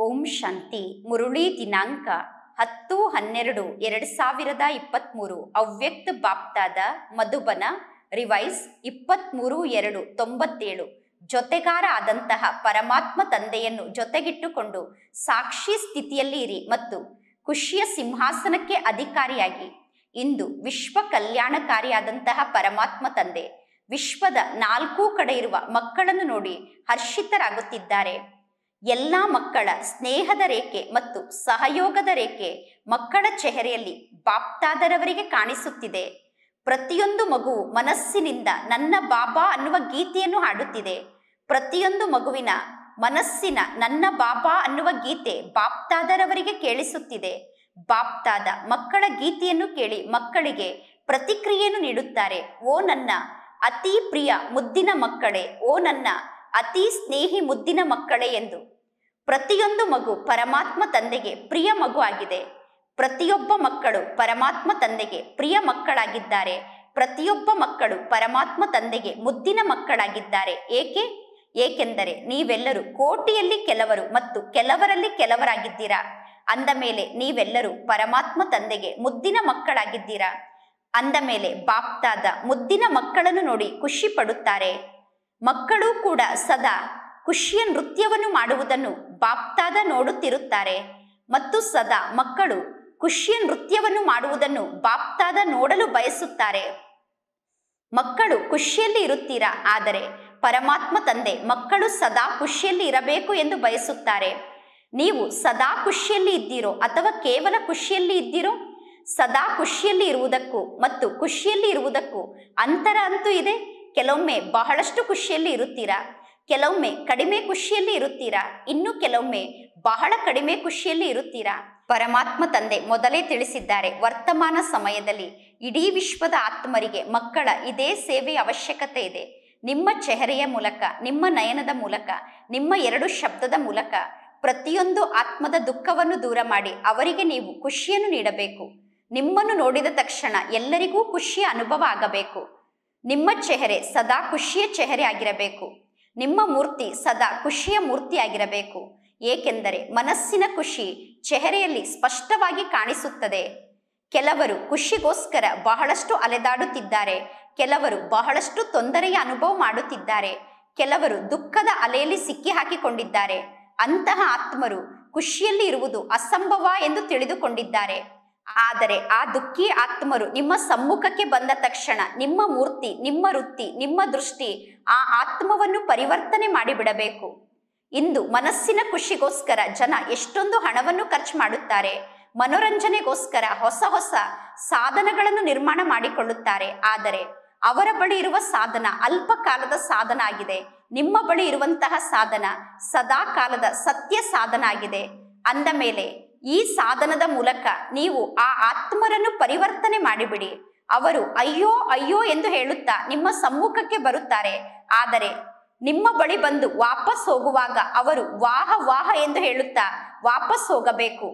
ಓಂ ಶಾಂತಿ ಮುರುಳಿ ದಿನಾಂಕ ಹತ್ತು ಹನ್ನೆರಡು ಎರಡು ಸಾವಿರದ ಇಪ್ಪತ್ತ್ಮೂರು ಅವ್ಯಕ್ತ ಬಾಪ್ತಾದ ಮಧುಬನ ರಿವೈಸ್ ಇಪ್ಪತ್ತ್ಮೂರು ಎರಡು ತೊಂಬತ್ತೇಳು ಜೊತೆಗಾರ ಆದಂತಹ ಪರಮಾತ್ಮ ತಂದೆಯನ್ನು ಜೊತೆಗಿಟ್ಟುಕೊಂಡು ಸಾಕ್ಷಿ ಸ್ಥಿತಿಯಲ್ಲಿ ಇರಿ ಮತ್ತು ಖುಷಿಯ ಸಿಂಹಾಸನಕ್ಕೆ ಅಧಿಕಾರಿಯಾಗಿ ಇಂದು ವಿಶ್ವ ಕಲ್ಯಾಣಕಾರಿಯಾದಂತಹ ಪರಮಾತ್ಮ ತಂದೆ ವಿಶ್ವದ ನಾಲ್ಕೂ ಕಡೆ ಇರುವ ಮಕ್ಕಳನ್ನು ನೋಡಿ ಹರ್ಷಿತರಾಗುತ್ತಿದ್ದಾರೆ ಎಲ್ಲ ಮಕ್ಕಳ ಸ್ನೇಹದ ರೇಖೆ ಮತ್ತು ಸಹಯೋಗದ ರೇಖೆ ಮಕ್ಕಳ ಚೆಹರೆಯಲ್ಲಿ ಬಾಪ್ತಾದರವರಿಗೆ ಕಾಣಿಸುತ್ತಿದೆ ಪ್ರತಿಯೊಂದು ಮಗುವು ಮನಸ್ಸಿನಿಂದ ನನ್ನ ಬಾಬಾ ಅನ್ನುವ ಗೀತೆಯನ್ನು ಹಾಡುತ್ತಿದೆ ಪ್ರತಿಯೊಂದು ಮಗುವಿನ ಮನಸ್ಸಿನ ನನ್ನ ಬಾಬಾ ಅನ್ನುವ ಗೀತೆ ಬಾಪ್ತಾದರವರಿಗೆ ಕೇಳಿಸುತ್ತಿದೆ ಬಾಪ್ತಾದ ಮಕ್ಕಳ ಗೀತೆಯನ್ನು ಕೇಳಿ ಮಕ್ಕಳಿಗೆ ಪ್ರತಿಕ್ರಿಯೆಯನ್ನು ನೀಡುತ್ತಾರೆ ಓ ನನ್ನ ಅತಿ ಪ್ರಿಯ ಮುದ್ದಿನ ಮಕ್ಕಳೇ ಓ ನನ್ನ ಅತಿ ಸ್ನೇಹಿ ಮುದ್ದಿನ ಮಕ್ಕಳೇ ಎಂದು ಪ್ರತಿಯೊಂದು ಮಗು ಪರಮಾತ್ಮ ತಂದೆಗೆ ಪ್ರಿಯ ಮಗು ಆಗಿದೆ ಪ್ರತಿಯೊಬ್ಬ ಮಕ್ಕಳು ಪರಮಾತ್ಮ ತಂದೆಗೆ ಪ್ರಿಯ ಮಕ್ಕಳಾಗಿದ್ದಾರೆ ಪ್ರತಿಯೊಬ್ಬ ಮಕ್ಕಳು ಪರಮಾತ್ಮ ತಂದೆಗೆ ಮುದ್ದಿನ ಮಕ್ಕಳಾಗಿದ್ದಾರೆ ಏಕೆ ಏಕೆಂದರೆ ನೀವೆಲ್ಲರೂ ಕೋಟಿಯಲ್ಲಿ ಕೆಲವರು ಮತ್ತು ಕೆಲವರಲ್ಲಿ ಕೆಲವರಾಗಿದ್ದೀರಾ ಅಂದ ಮೇಲೆ ನೀವೆಲ್ಲರೂ ಪರಮಾತ್ಮ ತಂದೆಗೆ ಮುದ್ದಿನ ಮಕ್ಕಳಾಗಿದ್ದೀರಾ ಅಂದ ಮೇಲೆ ಬಾಪ್ತಾದ ಮುದ್ದಿನ ಮಕ್ಕಳನ್ನು ನೋಡಿ ಖುಷಿ ಪಡುತ್ತಾರೆ ಮಕ್ಕಳು ಕೂಡ ಸದಾ ಖುಷಿಯ ನೃತ್ಯವನ್ನು ಮಾಡುವುದನ್ನು ಬಾಪ್ತಾದ ನೋಡುತ್ತಿರುತ್ತಾರೆ ಮತ್ತು ಸದಾ ಮಕ್ಕಳು ಖುಷಿಯ ನೃತ್ಯವನ್ನು ಮಾಡುವುದನ್ನು ಬಾಪ್ತಾದ ನೋಡಲು ಬಯಸುತ್ತಾರೆ ಮಕ್ಕಳು ಖುಷಿಯಲ್ಲಿ ಇರುತ್ತೀರಾ ಆದರೆ ಪರಮಾತ್ಮ ತಂದೆ ಮಕ್ಕಳು ಸದಾ ಖುಷಿಯಲ್ಲಿ ಇರಬೇಕು ಎಂದು ಬಯಸುತ್ತಾರೆ ನೀವು ಸದಾ ಖುಷಿಯಲ್ಲಿ ಇದ್ದೀರೋ ಅಥವಾ ಕೇವಲ ಖುಷಿಯಲ್ಲಿ ಇದ್ದೀರೋ ಸದಾ ಖುಷಿಯಲ್ಲಿ ಇರುವುದಕ್ಕೂ ಮತ್ತು ಖುಷಿಯಲ್ಲಿ ಇರುವುದಕ್ಕೂ ಅಂತರ ಅಂತೂ ಇದೆ ಕೆಲವೊಮ್ಮೆ ಬಹಳಷ್ಟು ಖುಷಿಯಲ್ಲಿ ಇರುತ್ತೀರಾ ಕೆಲವೊಮ್ಮೆ ಕಡಿಮೆ ಖುಷಿಯಲ್ಲಿ ಇರುತ್ತೀರಾ ಇನ್ನು ಕೆಲವೊಮ್ಮೆ ಬಹಳ ಕಡಿಮೆ ಖುಷಿಯಲ್ಲಿ ಇರುತ್ತೀರಾ ಪರಮಾತ್ಮ ತಂದೆ ಮೊದಲೇ ತಿಳಿಸಿದ್ದಾರೆ ವರ್ತಮಾನ ಸಮಯದಲ್ಲಿ ಇಡೀ ವಿಶ್ವದ ಆತ್ಮರಿಗೆ ಮಕ್ಕಳ ಇದೇ ಸೇವೆಯ ಅವಶ್ಯಕತೆ ಇದೆ ನಿಮ್ಮ ಚೆಹರೆಯ ಮೂಲಕ ನಿಮ್ಮ ನಯನದ ಮೂಲಕ ನಿಮ್ಮ ಎರಡು ಶಬ್ದದ ಮೂಲಕ ಪ್ರತಿಯೊಂದು ಆತ್ಮದ ದುಃಖವನ್ನು ದೂರ ಮಾಡಿ ಅವರಿಗೆ ನೀವು ಖುಷಿಯನ್ನು ನೀಡಬೇಕು ನಿಮ್ಮನ್ನು ನೋಡಿದ ತಕ್ಷಣ ಎಲ್ಲರಿಗೂ ಖುಷಿಯ ಅನುಭವ ಆಗಬೇಕು ನಿಮ್ಮ ಚೆಹರೆ ಸದಾ ಖುಷಿಯ ಚೆಹರೆ ಆಗಿರಬೇಕು ನಿಮ್ಮ ಮೂರ್ತಿ ಸದಾ ಖುಷಿಯ ಮೂರ್ತಿ ಆಗಿರಬೇಕು ಏಕೆಂದರೆ ಮನಸ್ಸಿನ ಖುಷಿ ಚೆಹರೆಯಲ್ಲಿ ಸ್ಪಷ್ಟವಾಗಿ ಕಾಣಿಸುತ್ತದೆ ಕೆಲವರು ಖುಷಿಗೋಸ್ಕರ ಬಹಳಷ್ಟು ಅಲೆದಾಡುತ್ತಿದ್ದಾರೆ ಕೆಲವರು ಬಹಳಷ್ಟು ತೊಂದರೆಯ ಅನುಭವ ಮಾಡುತ್ತಿದ್ದಾರೆ ಕೆಲವರು ದುಃಖದ ಅಲೆಯಲ್ಲಿ ಸಿಕ್ಕಿ ಹಾಕಿಕೊಂಡಿದ್ದಾರೆ ಅಂತಹ ಆತ್ಮರು ಖುಷಿಯಲ್ಲಿ ಇರುವುದು ಅಸಂಭವ ಎಂದು ತಿಳಿದುಕೊಂಡಿದ್ದಾರೆ ಆದರೆ ಆ ದುಃಖಿ ಆತ್ಮರು ನಿಮ್ಮ ಸಮ್ಮುಖಕ್ಕೆ ಬಂದ ತಕ್ಷಣ ನಿಮ್ಮ ಮೂರ್ತಿ ನಿಮ್ಮ ವೃತ್ತಿ ನಿಮ್ಮ ದೃಷ್ಟಿ ಆ ಆತ್ಮವನ್ನು ಪರಿವರ್ತನೆ ಮಾಡಿಬಿಡಬೇಕು ಇಂದು ಮನಸ್ಸಿನ ಖುಷಿಗೋಸ್ಕರ ಜನ ಎಷ್ಟೊಂದು ಹಣವನ್ನು ಖರ್ಚು ಮಾಡುತ್ತಾರೆ ಮನೋರಂಜನೆಗೋಸ್ಕರ ಹೊಸ ಹೊಸ ಸಾಧನಗಳನ್ನು ನಿರ್ಮಾಣ ಮಾಡಿಕೊಳ್ಳುತ್ತಾರೆ ಆದರೆ ಅವರ ಬಳಿ ಇರುವ ಸಾಧನ ಅಲ್ಪ ಕಾಲದ ಸಾಧನ ಆಗಿದೆ ನಿಮ್ಮ ಬಳಿ ಇರುವಂತಹ ಸಾಧನ ಸದಾ ಕಾಲದ ಸತ್ಯ ಸಾಧನ ಆಗಿದೆ ಅಂದ ಮೇಲೆ ಈ ಸಾಧನದ ಮೂಲಕ ನೀವು ಆ ಆತ್ಮರನ್ನು ಪರಿವರ್ತನೆ ಮಾಡಿಬಿಡಿ ಅವರು ಅಯ್ಯೋ ಅಯ್ಯೋ ಎಂದು ಹೇಳುತ್ತಾ ನಿಮ್ಮ ಸಮ್ಮುಖಕ್ಕೆ ಬರುತ್ತಾರೆ ಆದರೆ ನಿಮ್ಮ ಬಳಿ ಬಂದು ವಾಪಸ್ ಹೋಗುವಾಗ ಅವರು ವಾಹ ವಾಹ ಎಂದು ಹೇಳುತ್ತಾ ವಾಪಸ್ ಹೋಗಬೇಕು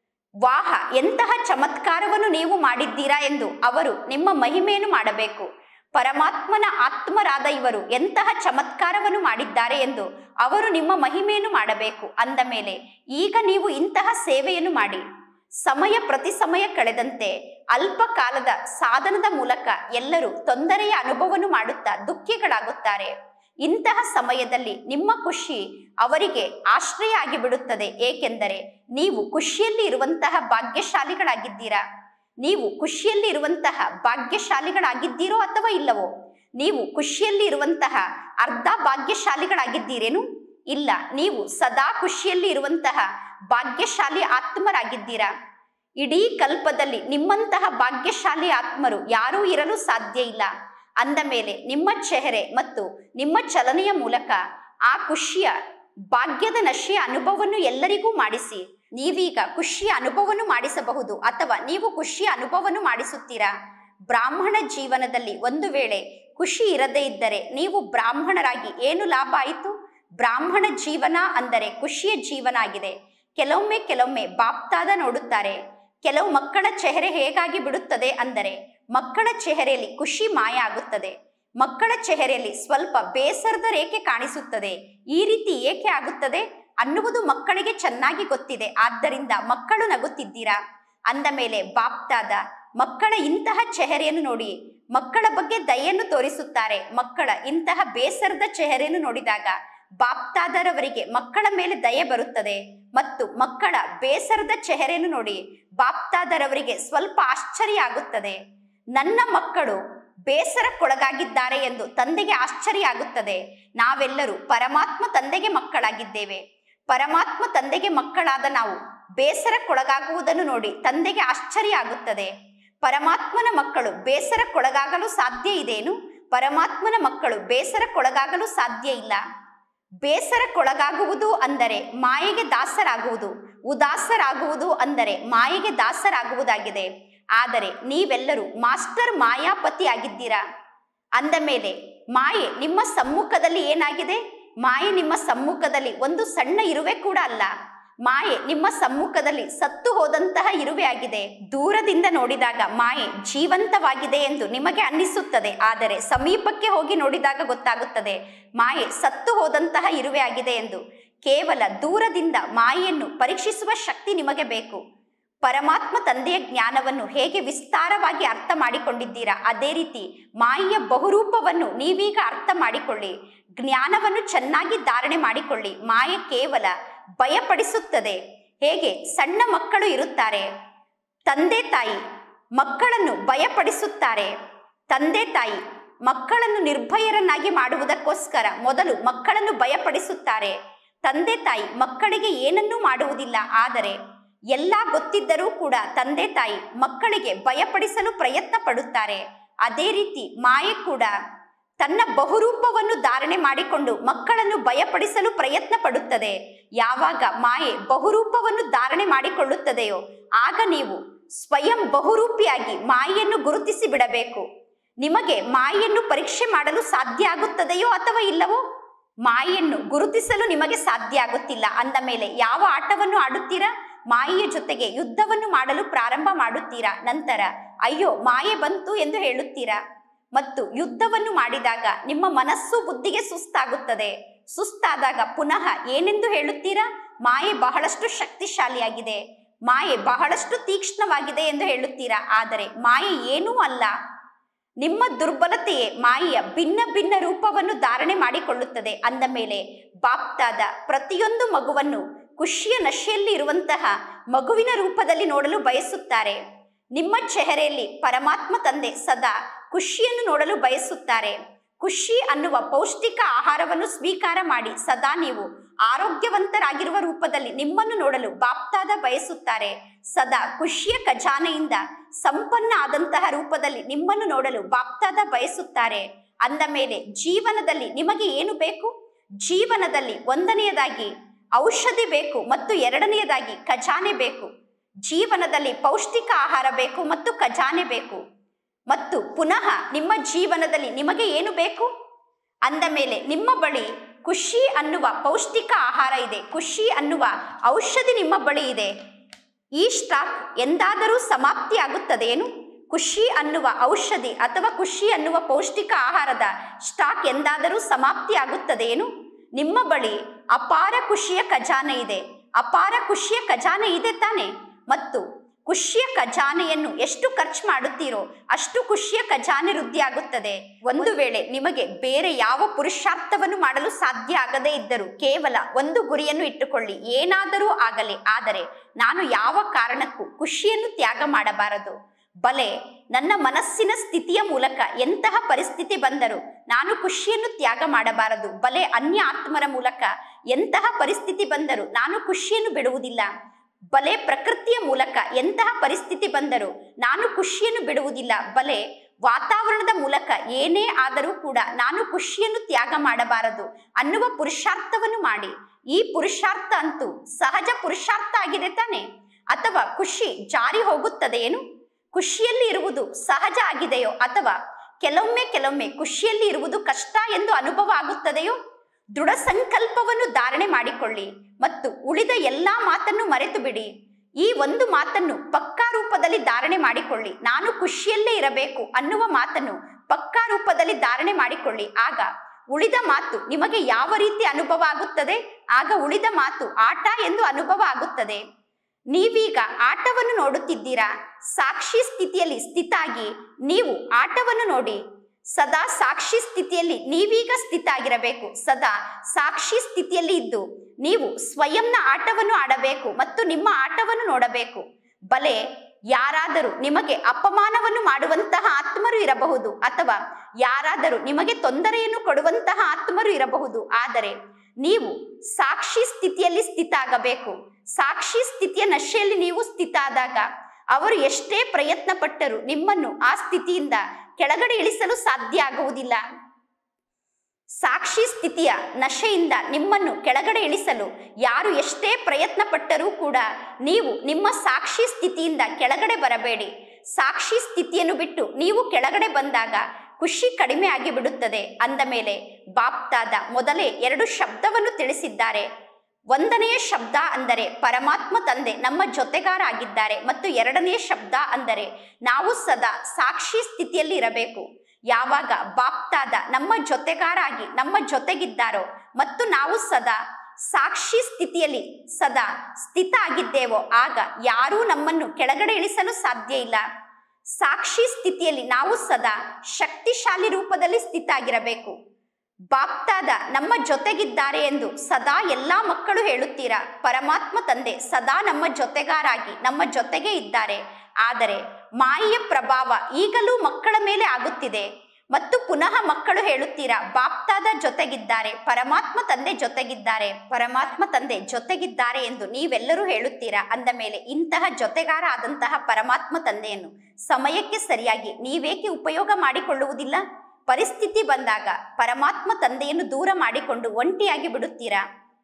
ವಾಹ ಎಂತಹ ಚಮತ್ಕಾರವನ್ನು ನೀವು ಮಾಡಿದ್ದೀರಾ ಎಂದು ಅವರು ನಿಮ್ಮ ಮಹಿಮೆಯನ್ನು ಮಾಡಬೇಕು ಪರಮಾತ್ಮನ ಆತ್ಮರಾದ ಇವರು ಎಂತಹ ಚಮತ್ಕಾರವನ್ನು ಮಾಡಿದ್ದಾರೆ ಎಂದು ಅವರು ನಿಮ್ಮ ಮಹಿಮೆಯನ್ನು ಮಾಡಬೇಕು ಅಂದ ಮೇಲೆ ಈಗ ನೀವು ಇಂತಹ ಸೇವೆಯನ್ನು ಮಾಡಿ ಸಮಯ ಪ್ರತಿ ಸಮಯ ಕಳೆದಂತೆ ಅಲ್ಪ ಕಾಲದ ಸಾಧನದ ಮೂಲಕ ಎಲ್ಲರೂ ತೊಂದರೆಯ ಅನುಭವವನ್ನು ಮಾಡುತ್ತಾ ದುಃಖಿಗಳಾಗುತ್ತಾರೆ ಇಂತಹ ಸಮಯದಲ್ಲಿ ನಿಮ್ಮ ಖುಷಿ ಅವರಿಗೆ ಆಶ್ರಯ ಆಗಿಬಿಡುತ್ತದೆ ಏಕೆಂದರೆ ನೀವು ಖುಷಿಯಲ್ಲಿ ಇರುವಂತಹ ಭಾಗ್ಯಶಾಲಿಗಳಾಗಿದ್ದೀರಾ ನೀವು ಖುಷಿಯಲ್ಲಿ ಇರುವಂತಹ ಭಾಗ್ಯಶಾಲಿಗಳಾಗಿದ್ದೀರೋ ಅಥವಾ ಇಲ್ಲವೋ ನೀವು ಖುಷಿಯಲ್ಲಿ ಇರುವಂತಹ ಅರ್ಧ ಭಾಗ್ಯಶಾಲಿಗಳಾಗಿದ್ದೀರೇನು ಇಲ್ಲ ನೀವು ಸದಾ ಖುಷಿಯಲ್ಲಿ ಇರುವಂತಹ ಭಾಗ್ಯಶಾಲಿ ಆತ್ಮರಾಗಿದ್ದೀರಾ ಇಡೀ ಕಲ್ಪದಲ್ಲಿ ನಿಮ್ಮಂತಹ ಭಾಗ್ಯಶಾಲಿ ಆತ್ಮರು ಯಾರೂ ಇರಲು ಸಾಧ್ಯ ಇಲ್ಲ ಅಂದ ಮೇಲೆ ನಿಮ್ಮ ಚೆಹರೆ ಮತ್ತು ನಿಮ್ಮ ಚಲನೆಯ ಮೂಲಕ ಆ ಖುಷಿಯ ಭಾಗ್ಯದ ನಶೆಯ ಅನುಭವವನ್ನು ಎಲ್ಲರಿಗೂ ಮಾಡಿಸಿ ನೀವೀಗ ಖುಷಿಯ ಅನುಭವವನ್ನು ಮಾಡಿಸಬಹುದು ಅಥವಾ ನೀವು ಖುಷಿಯ ಅನುಭವವನ್ನು ಮಾಡಿಸುತ್ತೀರಾ ಬ್ರಾಹ್ಮಣ ಜೀವನದಲ್ಲಿ ಒಂದು ವೇಳೆ ಖುಷಿ ಇರದೇ ಇದ್ದರೆ ನೀವು ಬ್ರಾಹ್ಮಣರಾಗಿ ಏನು ಲಾಭ ಆಯಿತು ಬ್ರಾಹ್ಮಣ ಜೀವನ ಅಂದರೆ ಖುಷಿಯ ಜೀವನ ಆಗಿದೆ ಕೆಲವೊಮ್ಮೆ ಕೆಲವೊಮ್ಮೆ ಬಾಪ್ತಾದ ನೋಡುತ್ತಾರೆ ಕೆಲವು ಮಕ್ಕಳ ಚೆಹರೆ ಹೇಗಾಗಿ ಬಿಡುತ್ತದೆ ಅಂದರೆ ಮಕ್ಕಳ ಚೆಹರೆಯಲ್ಲಿ ಖುಷಿ ಮಾಯ ಆಗುತ್ತದೆ ಮಕ್ಕಳ ಚೆಹರೆಯಲ್ಲಿ ಸ್ವಲ್ಪ ಬೇಸರದ ರೇಖೆ ಕಾಣಿಸುತ್ತದೆ ಈ ರೀತಿ ಏಕೆ ಆಗುತ್ತದೆ ಅನ್ನುವುದು ಮಕ್ಕಳಿಗೆ ಚೆನ್ನಾಗಿ ಗೊತ್ತಿದೆ ಆದ್ದರಿಂದ ಮಕ್ಕಳು ನಗುತ್ತಿದ್ದೀರಾ ಅಂದ ಮೇಲೆ ಬಾಪ್ತಾದ ಮಕ್ಕಳ ಇಂತಹ ಚೆಹರೆಯನ್ನು ನೋಡಿ ಮಕ್ಕಳ ಬಗ್ಗೆ ದಯೆಯನ್ನು ತೋರಿಸುತ್ತಾರೆ ಮಕ್ಕಳ ಇಂತಹ ಬೇಸರದ ಚೆಹರೆಯನ್ನು ನೋಡಿದಾಗ ಬಾಪ್ತಾದರವರಿಗೆ ಮಕ್ಕಳ ಮೇಲೆ ದಯೆ ಬರುತ್ತದೆ ಮತ್ತು ಮಕ್ಕಳ ಬೇಸರದ ಚೆಹರೆಯನ್ನು ನೋಡಿ ಬಾಪ್ತಾದರವರಿಗೆ ಸ್ವಲ್ಪ ಆಶ್ಚರ್ಯ ಆಗುತ್ತದೆ ನನ್ನ ಮಕ್ಕಳು ಬೇಸರಕ್ಕೊಳಗಾಗಿದ್ದಾರೆ ಎಂದು ತಂದೆಗೆ ಆಶ್ಚರ್ಯ ಆಗುತ್ತದೆ ನಾವೆಲ್ಲರೂ ಪರಮಾತ್ಮ ತಂದೆಗೆ ಮಕ್ಕಳಾಗಿದ್ದೇವೆ ಪರಮಾತ್ಮ ತಂದೆಗೆ ಮಕ್ಕಳಾದ ನಾವು ಬೇಸರಕ್ಕೊಳಗಾಗುವುದನ್ನು ನೋಡಿ ತಂದೆಗೆ ಆಶ್ಚರ್ಯ ಆಗುತ್ತದೆ ಪರಮಾತ್ಮನ ಮಕ್ಕಳು ಬೇಸರಕ್ಕೊಳಗಾಗಲು ಸಾಧ್ಯ ಇದೇನು ಪರಮಾತ್ಮನ ಮಕ್ಕಳು ಬೇಸರಕ್ಕೊಳಗಾಗಲು ಸಾಧ್ಯ ಇಲ್ಲ ಬೇಸರಕ್ಕೊಳಗಾಗುವುದು ಅಂದರೆ ಮಾಯೆಗೆ ದಾಸರಾಗುವುದು ಉದಾಸರಾಗುವುದು ಅಂದರೆ ಮಾಯೆಗೆ ದಾಸರಾಗುವುದಾಗಿದೆ ಆದರೆ ನೀವೆಲ್ಲರೂ ಮಾಸ್ಟರ್ ಮಾಯಾಪತಿ ಆಗಿದ್ದೀರಾ ಅಂದ ಮೇಲೆ ಮಾಯೆ ನಿಮ್ಮ ಸಮ್ಮುಖದಲ್ಲಿ ಏನಾಗಿದೆ ಮಾಯೆ ನಿಮ್ಮ ಸಮ್ಮುಖದಲ್ಲಿ ಒಂದು ಸಣ್ಣ ಇರುವೆ ಕೂಡ ಅಲ್ಲ ಮಾಯೆ ನಿಮ್ಮ ಸಮ್ಮುಖದಲ್ಲಿ ಸತ್ತು ಹೋದಂತಹ ಇರುವೆ ಆಗಿದೆ ದೂರದಿಂದ ನೋಡಿದಾಗ ಮಾಯೆ ಜೀವಂತವಾಗಿದೆ ಎಂದು ನಿಮಗೆ ಅನ್ನಿಸುತ್ತದೆ ಆದರೆ ಸಮೀಪಕ್ಕೆ ಹೋಗಿ ನೋಡಿದಾಗ ಗೊತ್ತಾಗುತ್ತದೆ ಮಾಯೆ ಸತ್ತು ಹೋದಂತಹ ಇರುವೆ ಆಗಿದೆ ಎಂದು ಕೇವಲ ದೂರದಿಂದ ಮಾಯೆಯನ್ನು ಪರೀಕ್ಷಿಸುವ ಶಕ್ತಿ ನಿಮಗೆ ಬೇಕು ಪರಮಾತ್ಮ ತಂದೆಯ ಜ್ಞಾನವನ್ನು ಹೇಗೆ ವಿಸ್ತಾರವಾಗಿ ಅರ್ಥ ಮಾಡಿಕೊಂಡಿದ್ದೀರಾ ಅದೇ ರೀತಿ ಮಾಯೆಯ ಬಹುರೂಪವನ್ನು ನೀವೀಗ ಅರ್ಥ ಮಾಡಿಕೊಳ್ಳಿ ಜ್ಞಾನವನ್ನು ಚೆನ್ನಾಗಿ ಧಾರಣೆ ಮಾಡಿಕೊಳ್ಳಿ ಮಾಯೆ ಕೇವಲ ಭಯಪಡಿಸುತ್ತದೆ ಹೇಗೆ ಸಣ್ಣ ಮಕ್ಕಳು ಇರುತ್ತಾರೆ ತಂದೆ ತಾಯಿ ಮಕ್ಕಳನ್ನು ಭಯಪಡಿಸುತ್ತಾರೆ ತಂದೆ ತಾಯಿ ಮಕ್ಕಳನ್ನು ನಿರ್ಭಯರನ್ನಾಗಿ ಮಾಡುವುದಕ್ಕೋಸ್ಕರ ಮೊದಲು ಮಕ್ಕಳನ್ನು ಭಯಪಡಿಸುತ್ತಾರೆ ತಂದೆ ತಾಯಿ ಮಕ್ಕಳಿಗೆ ಏನನ್ನೂ ಮಾಡುವುದಿಲ್ಲ ಆದರೆ ಎಲ್ಲ ಗೊತ್ತಿದ್ದರೂ ಕೂಡ ತಂದೆ ತಾಯಿ ಮಕ್ಕಳಿಗೆ ಭಯಪಡಿಸಲು ಪ್ರಯತ್ನ ಪಡುತ್ತಾರೆ ಅದೇ ರೀತಿ ಮಾಯೆ ಕೂಡ ತನ್ನ ಬಹುರೂಪವನ್ನು ಧಾರಣೆ ಮಾಡಿಕೊಂಡು ಮಕ್ಕಳನ್ನು ಭಯಪಡಿಸಲು ಪ್ರಯತ್ನ ಪಡುತ್ತದೆ ಯಾವಾಗ ಮಾಯೆ ಬಹುರೂಪವನ್ನು ಧಾರಣೆ ಮಾಡಿಕೊಳ್ಳುತ್ತದೆಯೋ ಆಗ ನೀವು ಸ್ವಯಂ ಬಹುರೂಪಿಯಾಗಿ ಮಾಯೆಯನ್ನು ಗುರುತಿಸಿ ಬಿಡಬೇಕು ನಿಮಗೆ ಮಾಯೆಯನ್ನು ಪರೀಕ್ಷೆ ಮಾಡಲು ಸಾಧ್ಯ ಆಗುತ್ತದೆಯೋ ಅಥವಾ ಇಲ್ಲವೋ ಮಾಯೆಯನ್ನು ಗುರುತಿಸಲು ನಿಮಗೆ ಸಾಧ್ಯ ಆಗುತ್ತಿಲ್ಲ ಅಂದ ಮೇಲೆ ಯಾವ ಆಟವನ್ನು ಆಡುತ್ತೀರಾ ಮಾಯೆಯ ಜೊತೆಗೆ ಯುದ್ಧವನ್ನು ಮಾಡಲು ಪ್ರಾರಂಭ ಮಾಡುತ್ತೀರಾ ನಂತರ ಅಯ್ಯೋ ಮಾಯೆ ಬಂತು ಎಂದು ಹೇಳುತ್ತೀರಾ ಮತ್ತು ಯುದ್ಧವನ್ನು ಮಾಡಿದಾಗ ನಿಮ್ಮ ಮನಸ್ಸು ಬುದ್ಧಿಗೆ ಸುಸ್ತಾಗುತ್ತದೆ ಸುಸ್ತಾದಾಗ ಪುನಃ ಏನೆಂದು ಹೇಳುತ್ತೀರಾ ಮಾಯೆ ಬಹಳಷ್ಟು ಶಕ್ತಿಶಾಲಿಯಾಗಿದೆ ಮಾಯೆ ಬಹಳಷ್ಟು ತೀಕ್ಷ್ಣವಾಗಿದೆ ಎಂದು ಹೇಳುತ್ತೀರಾ ಆದರೆ ಮಾಯೆ ಏನೂ ಅಲ್ಲ ನಿಮ್ಮ ದುರ್ಬಲತೆಯೇ ಮಾಯೆಯ ಭಿನ್ನ ಭಿನ್ನ ರೂಪವನ್ನು ಧಾರಣೆ ಮಾಡಿಕೊಳ್ಳುತ್ತದೆ ಅಂದ ಮೇಲೆ ಬಾಪ್ತಾದ ಪ್ರತಿಯೊಂದು ಮಗುವನ್ನು ಖುಷಿಯ ನಶೆಯಲ್ಲಿ ಇರುವಂತಹ ಮಗುವಿನ ರೂಪದಲ್ಲಿ ನೋಡಲು ಬಯಸುತ್ತಾರೆ ನಿಮ್ಮ ಚೆಹರೆಯಲ್ಲಿ ಪರಮಾತ್ಮ ತಂದೆ ಸದಾ ಖುಷಿಯನ್ನು ನೋಡಲು ಬಯಸುತ್ತಾರೆ ಖುಷಿ ಅನ್ನುವ ಪೌಷ್ಟಿಕ ಆಹಾರವನ್ನು ಸ್ವೀಕಾರ ಮಾಡಿ ಸದಾ ನೀವು ಆರೋಗ್ಯವಂತರಾಗಿರುವ ರೂಪದಲ್ಲಿ ನಿಮ್ಮನ್ನು ನೋಡಲು ಬಾಪ್ತಾದ ಬಯಸುತ್ತಾರೆ ಸದಾ ಖುಷಿಯ ಖಜಾನೆಯಿಂದ ಸಂಪನ್ನ ಆದಂತಹ ರೂಪದಲ್ಲಿ ನಿಮ್ಮನ್ನು ನೋಡಲು ಬಾಪ್ತಾದ ಬಯಸುತ್ತಾರೆ ಅಂದ ಮೇಲೆ ಜೀವನದಲ್ಲಿ ನಿಮಗೆ ಏನು ಬೇಕು ಜೀವನದಲ್ಲಿ ಒಂದನೆಯದಾಗಿ ಔಷಧಿ ಬೇಕು ಮತ್ತು ಎರಡನೆಯದಾಗಿ ಖಜಾನೆ ಬೇಕು ಜೀವನದಲ್ಲಿ ಪೌಷ್ಟಿಕ ಆಹಾರ ಬೇಕು ಮತ್ತು ಖಜಾನೆ ಬೇಕು ಮತ್ತು ಪುನಃ ನಿಮ್ಮ ಜೀವನದಲ್ಲಿ ನಿಮಗೆ ಏನು ಬೇಕು ಅಂದ ಮೇಲೆ ನಿಮ್ಮ ಬಳಿ ಖುಷಿ ಅನ್ನುವ ಪೌಷ್ಟಿಕ ಆಹಾರ ಇದೆ ಖುಷಿ ಅನ್ನುವ ಔಷಧಿ ನಿಮ್ಮ ಬಳಿ ಇದೆ ಈ ಸ್ಟಾಕ್ ಎಂದಾದರೂ ಸಮಾಪ್ತಿ ಆಗುತ್ತದೇನು ಖುಷಿ ಅನ್ನುವ ಔಷಧಿ ಅಥವಾ ಖುಷಿ ಅನ್ನುವ ಪೌಷ್ಟಿಕ ಆಹಾರದ ಸ್ಟಾಕ್ ಎಂದಾದರೂ ಸಮಾಪ್ತಿ ಆಗುತ್ತದೇನು ನಿಮ್ಮ ಬಳಿ ಅಪಾರ ಖುಷಿಯ ಖಜಾನೆ ಇದೆ ಅಪಾರ ಖುಷಿಯ ಖಜಾನೆ ಇದೆ ತಾನೆ ಮತ್ತು ಖುಷಿಯ ಖಜಾನೆಯನ್ನು ಎಷ್ಟು ಖರ್ಚು ಮಾಡುತ್ತೀರೋ ಅಷ್ಟು ಖುಷಿಯ ಖಜಾನೆ ವೃದ್ಧಿಯಾಗುತ್ತದೆ ಒಂದು ವೇಳೆ ನಿಮಗೆ ಬೇರೆ ಯಾವ ಪುರುಷಾರ್ಥವನ್ನು ಮಾಡಲು ಸಾಧ್ಯ ಆಗದೇ ಇದ್ದರೂ ಕೇವಲ ಒಂದು ಗುರಿಯನ್ನು ಇಟ್ಟುಕೊಳ್ಳಿ ಏನಾದರೂ ಆಗಲಿ ಆದರೆ ನಾನು ಯಾವ ಕಾರಣಕ್ಕೂ ಖುಷಿಯನ್ನು ತ್ಯಾಗ ಮಾಡಬಾರದು ಬಲೆ ನನ್ನ ಮನಸ್ಸಿನ ಸ್ಥಿತಿಯ ಮೂಲಕ ಎಂತಹ ಪರಿಸ್ಥಿತಿ ಬಂದರೂ ನಾನು ಖುಷಿಯನ್ನು ತ್ಯಾಗ ಮಾಡಬಾರದು ಬಲೆ ಅನ್ಯ ಆತ್ಮರ ಮೂಲಕ ಎಂತಹ ಪರಿಸ್ಥಿತಿ ಬಂದರೂ ನಾನು ಖುಷಿಯನ್ನು ಬಿಡುವುದಿಲ್ಲ ಬಲೆ ಪ್ರಕೃತಿಯ ಮೂಲಕ ಎಂತಹ ಪರಿಸ್ಥಿತಿ ಬಂದರೂ ನಾನು ಖುಷಿಯನ್ನು ಬಿಡುವುದಿಲ್ಲ ಬಲೆ ವಾತಾವರಣದ ಮೂಲಕ ಏನೇ ಆದರೂ ಕೂಡ ನಾನು ಖುಷಿಯನ್ನು ತ್ಯಾಗ ಮಾಡಬಾರದು ಅನ್ನುವ ಪುರುಷಾರ್ಥವನ್ನು ಮಾಡಿ ಈ ಪುರುಷಾರ್ಥ ಅಂತೂ ಸಹಜ ಪುರುಷಾರ್ಥ ಆಗಿದೆ ತಾನೆ ಅಥವಾ ಖುಷಿ ಜಾರಿ ಹೋಗುತ್ತದೆಯೇನು ಖುಷಿಯಲ್ಲಿ ಇರುವುದು ಸಹಜ ಆಗಿದೆಯೋ ಅಥವಾ ಕೆಲವೊಮ್ಮೆ ಕೆಲವೊಮ್ಮೆ ಖುಷಿಯಲ್ಲಿ ಇರುವುದು ಕಷ್ಟ ಎಂದು ಅನುಭವ ಆಗುತ್ತದೆಯೋ ದೃಢ ಸಂಕಲ್ಪವನ್ನು ಧಾರಣೆ ಮಾಡಿಕೊಳ್ಳಿ ಮತ್ತು ಉಳಿದ ಎಲ್ಲಾ ಮಾತನ್ನು ಮರೆತು ಬಿಡಿ ಈ ಒಂದು ಮಾತನ್ನು ಪಕ್ಕಾ ರೂಪದಲ್ಲಿ ಧಾರಣೆ ಮಾಡಿಕೊಳ್ಳಿ ನಾನು ಖುಷಿಯಲ್ಲೇ ಇರಬೇಕು ಅನ್ನುವ ಮಾತನ್ನು ಪಕ್ಕಾ ರೂಪದಲ್ಲಿ ಧಾರಣೆ ಮಾಡಿಕೊಳ್ಳಿ ಆಗ ಉಳಿದ ಮಾತು ನಿಮಗೆ ಯಾವ ರೀತಿ ಅನುಭವ ಆಗುತ್ತದೆ ಆಗ ಉಳಿದ ಮಾತು ಆಟ ಎಂದು ಅನುಭವ ಆಗುತ್ತದೆ ನೀವೀಗ ಆಟವನ್ನು ನೋಡುತ್ತಿದ್ದೀರಾ ಸಾಕ್ಷಿ ಸ್ಥಿತಿಯಲ್ಲಿ ಸ್ಥಿತಾಗಿ ನೀವು ಆಟವನ್ನು ನೋಡಿ ಸದಾ ಸಾಕ್ಷಿ ಸ್ಥಿತಿಯಲ್ಲಿ ನೀವೀಗ ಸ್ಥಿತ ಆಗಿರಬೇಕು ಸದಾ ಸಾಕ್ಷಿ ಸ್ಥಿತಿಯಲ್ಲಿ ಇದ್ದು ನೀವು ಸ್ವಯಂನ ಆಟವನ್ನು ಆಡಬೇಕು ಮತ್ತು ನಿಮ್ಮ ಆಟವನ್ನು ನೋಡಬೇಕು ಬಲೆ ಯಾರಾದರೂ ನಿಮಗೆ ಅಪಮಾನವನ್ನು ಮಾಡುವಂತಹ ಆತ್ಮರು ಇರಬಹುದು ಅಥವಾ ಯಾರಾದರೂ ನಿಮಗೆ ತೊಂದರೆಯನ್ನು ಕೊಡುವಂತಹ ಆತ್ಮರು ಇರಬಹುದು ಆದರೆ ನೀವು ಸಾಕ್ಷಿ ಸ್ಥಿತಿಯಲ್ಲಿ ಸ್ಥಿತ ಆಗಬೇಕು ಸಾಕ್ಷಿ ಸ್ಥಿತಿಯ ನಶೆಯಲ್ಲಿ ನೀವು ಸ್ಥಿತ ಆದಾಗ ಅವರು ಎಷ್ಟೇ ಪ್ರಯತ್ನ ಪಟ್ಟರು ನಿಮ್ಮನ್ನು ಆ ಸ್ಥಿತಿಯಿಂದ ಕೆಳಗಡೆ ಇಳಿಸಲು ಸಾಧ್ಯ ಆಗುವುದಿಲ್ಲ ಸಾಕ್ಷಿ ಸ್ಥಿತಿಯ ನಶೆಯಿಂದ ನಿಮ್ಮನ್ನು ಕೆಳಗಡೆ ಇಳಿಸಲು ಯಾರು ಎಷ್ಟೇ ಪ್ರಯತ್ನ ಪಟ್ಟರೂ ಕೂಡ ನೀವು ನಿಮ್ಮ ಸಾಕ್ಷಿ ಸ್ಥಿತಿಯಿಂದ ಕೆಳಗಡೆ ಬರಬೇಡಿ ಸಾಕ್ಷಿ ಸ್ಥಿತಿಯನ್ನು ಬಿಟ್ಟು ನೀವು ಕೆಳಗಡೆ ಬಂದಾಗ ಖುಷಿ ಕಡಿಮೆ ಆಗಿ ಬಿಡುತ್ತದೆ ಅಂದ ಮೇಲೆ ಬಾಪ್ತಾದ ಮೊದಲೇ ಎರಡು ಶಬ್ದವನ್ನು ತಿಳಿಸಿದ್ದಾರೆ ಒಂದನೆಯ ಶಬ್ದ ಅಂದರೆ ಪರಮಾತ್ಮ ತಂದೆ ನಮ್ಮ ಜೊತೆಗಾರ ಆಗಿದ್ದಾರೆ ಮತ್ತು ಎರಡನೆಯ ಶಬ್ದ ಅಂದರೆ ನಾವು ಸದಾ ಸಾಕ್ಷಿ ಸ್ಥಿತಿಯಲ್ಲಿ ಇರಬೇಕು ಯಾವಾಗ ಬಾಪ್ತಾದ ನಮ್ಮ ಜೊತೆಗಾರ ಆಗಿ ನಮ್ಮ ಜೊತೆಗಿದ್ದಾರೋ ಮತ್ತು ನಾವು ಸದಾ ಸಾಕ್ಷಿ ಸ್ಥಿತಿಯಲ್ಲಿ ಸದಾ ಸ್ಥಿತ ಆಗಿದ್ದೇವೋ ಆಗ ಯಾರೂ ನಮ್ಮನ್ನು ಕೆಳಗಡೆ ಇಳಿಸಲು ಸಾಧ್ಯ ಇಲ್ಲ ಸಾಕ್ಷಿ ಸ್ಥಿತಿಯಲ್ಲಿ ನಾವು ಸದಾ ಶಕ್ತಿಶಾಲಿ ರೂಪದಲ್ಲಿ ಸ್ಥಿತ ಆಗಿರಬೇಕು ಬಾಪ್ತಾದ ನಮ್ಮ ಜೊತೆಗಿದ್ದಾರೆ ಎಂದು ಸದಾ ಎಲ್ಲಾ ಮಕ್ಕಳು ಹೇಳುತ್ತೀರಾ ಪರಮಾತ್ಮ ತಂದೆ ಸದಾ ನಮ್ಮ ಜೊತೆಗಾರಾಗಿ ನಮ್ಮ ಜೊತೆಗೆ ಇದ್ದಾರೆ ಆದರೆ ಮಾಯೆಯ ಪ್ರಭಾವ ಈಗಲೂ ಮಕ್ಕಳ ಮೇಲೆ ಆಗುತ್ತಿದೆ ಮತ್ತು ಪುನಃ ಮಕ್ಕಳು ಹೇಳುತ್ತೀರಾ ಬಾಪ್ತಾದ ಜೊತೆಗಿದ್ದಾರೆ ಪರಮಾತ್ಮ ತಂದೆ ಜೊತೆಗಿದ್ದಾರೆ ಪರಮಾತ್ಮ ತಂದೆ ಜೊತೆಗಿದ್ದಾರೆ ಎಂದು ನೀವೆಲ್ಲರೂ ಹೇಳುತ್ತೀರಾ ಅಂದ ಮೇಲೆ ಇಂತಹ ಜೊತೆಗಾರ ಆದಂತಹ ಪರಮಾತ್ಮ ತಂದೆಯನ್ನು ಸಮಯಕ್ಕೆ ಸರಿಯಾಗಿ ನೀವೇಕೆ ಉಪಯೋಗ ಮಾಡಿಕೊಳ್ಳುವುದಿಲ್ಲ ಪರಿಸ್ಥಿತಿ ಬಂದಾಗ ಪರಮಾತ್ಮ ತಂದೆಯನ್ನು ದೂರ ಮಾಡಿಕೊಂಡು ಒಂಟಿಯಾಗಿ ಬಿಡುತ್ತೀರಾ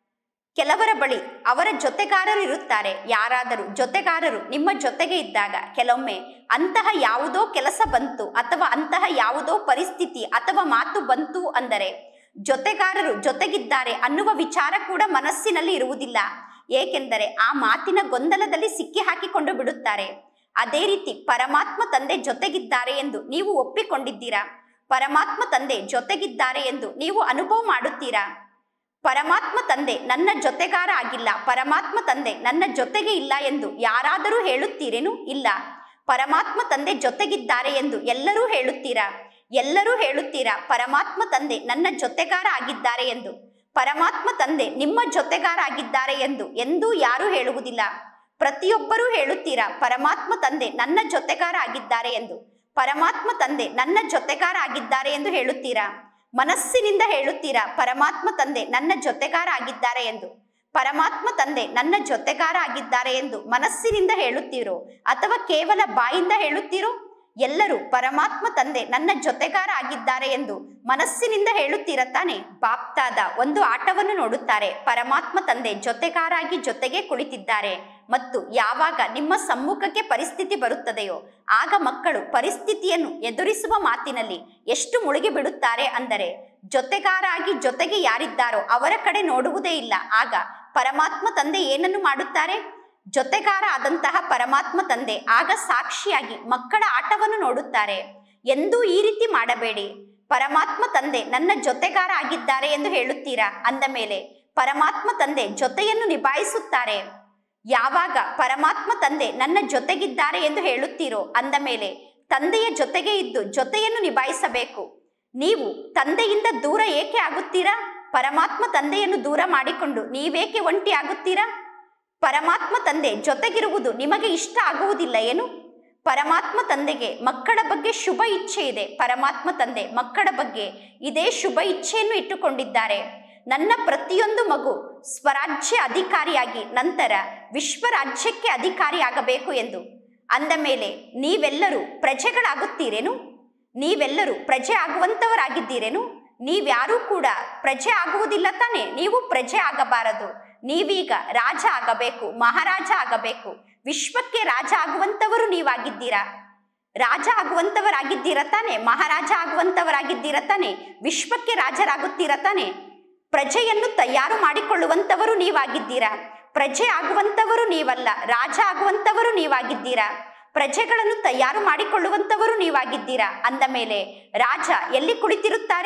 ಕೆಲವರ ಬಳಿ ಅವರ ಜೊತೆಗಾರರು ಇರುತ್ತಾರೆ ಯಾರಾದರೂ ಜೊತೆಗಾರರು ನಿಮ್ಮ ಜೊತೆಗೆ ಇದ್ದಾಗ ಕೆಲವೊಮ್ಮೆ ಅಂತಹ ಯಾವುದೋ ಕೆಲಸ ಬಂತು ಅಥವಾ ಅಂತಹ ಯಾವುದೋ ಪರಿಸ್ಥಿತಿ ಅಥವಾ ಮಾತು ಬಂತು ಅಂದರೆ ಜೊತೆಗಾರರು ಜೊತೆಗಿದ್ದಾರೆ ಅನ್ನುವ ವಿಚಾರ ಕೂಡ ಮನಸ್ಸಿನಲ್ಲಿ ಇರುವುದಿಲ್ಲ ಏಕೆಂದರೆ ಆ ಮಾತಿನ ಗೊಂದಲದಲ್ಲಿ ಸಿಕ್ಕಿ ಹಾಕಿಕೊಂಡು ಬಿಡುತ್ತಾರೆ ಅದೇ ರೀತಿ ಪರಮಾತ್ಮ ತಂದೆ ಜೊತೆಗಿದ್ದಾರೆ ಎಂದು ನೀವು ಒಪ್ಪಿಕೊಂಡಿದ್ದೀರಾ ಪರಮಾತ್ಮ ತಂದೆ ಜೊತೆಗಿದ್ದಾರೆ ಎಂದು ನೀವು ಅನುಭವ ಮಾಡುತ್ತೀರಾ ಪರಮಾತ್ಮ ತಂದೆ ನನ್ನ ಜೊತೆಗಾರ ಆಗಿಲ್ಲ ಪರಮಾತ್ಮ ತಂದೆ ನನ್ನ ಜೊತೆಗೆ ಇಲ್ಲ ಎಂದು ಯಾರಾದರೂ ಹೇಳುತ್ತೀರೇನು ಇಲ್ಲ ಪರಮಾತ್ಮ ತಂದೆ ಜೊತೆಗಿದ್ದಾರೆ ಎಂದು ಎಲ್ಲರೂ ಹೇಳುತ್ತೀರಾ ಎಲ್ಲರೂ ಹೇಳುತ್ತೀರಾ ಪರಮಾತ್ಮ ತಂದೆ ನನ್ನ ಜೊತೆಗಾರ ಆಗಿದ್ದಾರೆ ಎಂದು ಪರಮಾತ್ಮ ತಂದೆ ನಿಮ್ಮ ಜೊತೆಗಾರ ಆಗಿದ್ದಾರೆ ಎಂದು ಎಂದೂ ಯಾರೂ ಹೇಳುವುದಿಲ್ಲ ಪ್ರತಿಯೊಬ್ಬರೂ ಹೇಳುತ್ತೀರಾ ಪರಮಾತ್ಮ ತಂದೆ ನನ್ನ ಜೊತೆಗಾರ ಆಗಿದ್ದಾರೆ ಎಂದು ಪರಮಾತ್ಮ ತಂದೆ ನನ್ನ ಜೊತೆಗಾರ ಆಗಿದ್ದಾರೆ ಎಂದು ಹೇಳುತ್ತೀರಾ ಮನಸ್ಸಿನಿಂದ ಹೇಳುತ್ತೀರಾ ಪರಮಾತ್ಮ ತಂದೆ ನನ್ನ ಜೊತೆಗಾರ ಆಗಿದ್ದಾರೆ ಎಂದು ಪರಮಾತ್ಮ ತಂದೆ ನನ್ನ ಜೊತೆಗಾರ ಆಗಿದ್ದಾರೆ ಎಂದು ಮನಸ್ಸಿನಿಂದ ಹೇಳುತ್ತೀರೋ ಅಥವಾ ಕೇವಲ ಬಾಯಿಂದ ಹೇಳುತ್ತೀರೋ ಎಲ್ಲರೂ ಪರಮಾತ್ಮ ತಂದೆ ನನ್ನ ಜೊತೆಗಾರ ಆಗಿದ್ದಾರೆ ಎಂದು ಮನಸ್ಸಿನಿಂದ ಹೇಳುತ್ತೀರ ತಾನೆ ಬಾಪ್ತಾದ ಒಂದು ಆಟವನ್ನು ನೋಡುತ್ತಾರೆ ಪರಮಾತ್ಮ ತಂದೆ ಜೊತೆಗಾರಾಗಿ ಜೊತೆಗೆ ಕುಳಿತಿದ್ದಾರೆ ಮತ್ತು ಯಾವಾಗ ನಿಮ್ಮ ಸಮ್ಮುಖಕ್ಕೆ ಪರಿಸ್ಥಿತಿ ಬರುತ್ತದೆಯೋ ಆಗ ಮಕ್ಕಳು ಪರಿಸ್ಥಿತಿಯನ್ನು ಎದುರಿಸುವ ಮಾತಿನಲ್ಲಿ ಎಷ್ಟು ಮುಳುಗಿ ಬಿಡುತ್ತಾರೆ ಅಂದರೆ ಜೊತೆಗಾರಾಗಿ ಜೊತೆಗೆ ಯಾರಿದ್ದಾರೋ ಅವರ ಕಡೆ ನೋಡುವುದೇ ಇಲ್ಲ ಆಗ ಪರಮಾತ್ಮ ತಂದೆ ಏನನ್ನು ಮಾಡುತ್ತಾರೆ ಜೊತೆಗಾರ ಆದಂತಹ ಪರಮಾತ್ಮ ತಂದೆ ಆಗ ಸಾಕ್ಷಿಯಾಗಿ ಮಕ್ಕಳ ಆಟವನ್ನು ನೋಡುತ್ತಾರೆ ಎಂದೂ ಈ ರೀತಿ ಮಾಡಬೇಡಿ ಪರಮಾತ್ಮ ತಂದೆ ನನ್ನ ಜೊತೆಗಾರ ಆಗಿದ್ದಾರೆ ಎಂದು ಹೇಳುತ್ತೀರಾ ಅಂದ ಮೇಲೆ ಪರಮಾತ್ಮ ತಂದೆ ಜೊತೆಯನ್ನು ನಿಭಾಯಿಸುತ್ತಾರೆ ಯಾವಾಗ ಪರಮಾತ್ಮ ತಂದೆ ನನ್ನ ಜೊತೆಗಿದ್ದಾರೆ ಎಂದು ಹೇಳುತ್ತೀರೋ ಅಂದ ಮೇಲೆ ತಂದೆಯ ಜೊತೆಗೆ ಇದ್ದು ಜೊತೆಯನ್ನು ನಿಭಾಯಿಸಬೇಕು ನೀವು ತಂದೆಯಿಂದ ದೂರ ಏಕೆ ಆಗುತ್ತೀರಾ ಪರಮಾತ್ಮ ತಂದೆಯನ್ನು ದೂರ ಮಾಡಿಕೊಂಡು ನೀವೇಕೆ ಒಂಟಿ ಆಗುತ್ತೀರಾ ಪರಮಾತ್ಮ ತಂದೆ ಜೊತೆಗಿರುವುದು ನಿಮಗೆ ಇಷ್ಟ ಆಗುವುದಿಲ್ಲ ಏನು ಪರಮಾತ್ಮ ತಂದೆಗೆ ಮಕ್ಕಳ ಬಗ್ಗೆ ಶುಭ ಇಚ್ಛೆ ಇದೆ ಪರಮಾತ್ಮ ತಂದೆ ಮಕ್ಕಳ ಬಗ್ಗೆ ಇದೇ ಶುಭ ಇಚ್ಛೆಯನ್ನು ಇಟ್ಟುಕೊಂಡಿದ್ದಾರೆ ನನ್ನ ಪ್ರತಿಯೊಂದು ಮಗು ಸ್ವರಾಜ್ಯ ಅಧಿಕಾರಿಯಾಗಿ ನಂತರ ವಿಶ್ವ ರಾಜ್ಯಕ್ಕೆ ಅಧಿಕಾರಿಯಾಗಬೇಕು ಎಂದು ಅಂದ ಮೇಲೆ ನೀವೆಲ್ಲರೂ ಪ್ರಜೆಗಳಾಗುತ್ತೀರೇನು ನೀವೆಲ್ಲರೂ ಪ್ರಜೆ ಆಗುವಂತವರಾಗಿದ್ದೀರೇನು ನೀವ್ಯಾರೂ ಕೂಡ ಪ್ರಜೆ ಆಗುವುದಿಲ್ಲ ತಾನೆ ನೀವು ಪ್ರಜೆ ಆಗಬಾರದು ನೀವೀಗ ರಾಜ ಆಗಬೇಕು ಮಹಾರಾಜ ಆಗಬೇಕು ವಿಶ್ವಕ್ಕೆ ರಾಜ ಆಗುವಂತವರು ನೀವಾಗಿದ್ದೀರಾ ರಾಜ ಆಗುವಂತವರಾಗಿದ್ದೀರ ತಾನೆ ಮಹಾರಾಜ ಆಗುವಂತವರಾಗಿದ್ದೀರ ತಾನೆ ವಿಶ್ವಕ್ಕೆ ರಾಜರಾಗುತ್ತೀರ ತಾನೆ ಪ್ರಜೆಯನ್ನು ತಯಾರು ಮಾಡಿಕೊಳ್ಳುವಂತವರು ನೀವಾಗಿದ್ದೀರಾ ಪ್ರಜೆ ಆಗುವಂತವರು ನೀವಲ್ಲ ರಾಜ ಆಗುವಂತವರು ನೀವಾಗಿದ್ದೀರಾ ಪ್ರಜೆಗಳನ್ನು ತಯಾರು ಮಾಡಿಕೊಳ್ಳುವಂತವರು ನೀವಾಗಿದ್ದೀರಾ ಅಂದ ಮೇಲೆ ರಾಜ ಎಲ್ಲಿ ಕುಳಿತಿರುತ್ತಾರೆ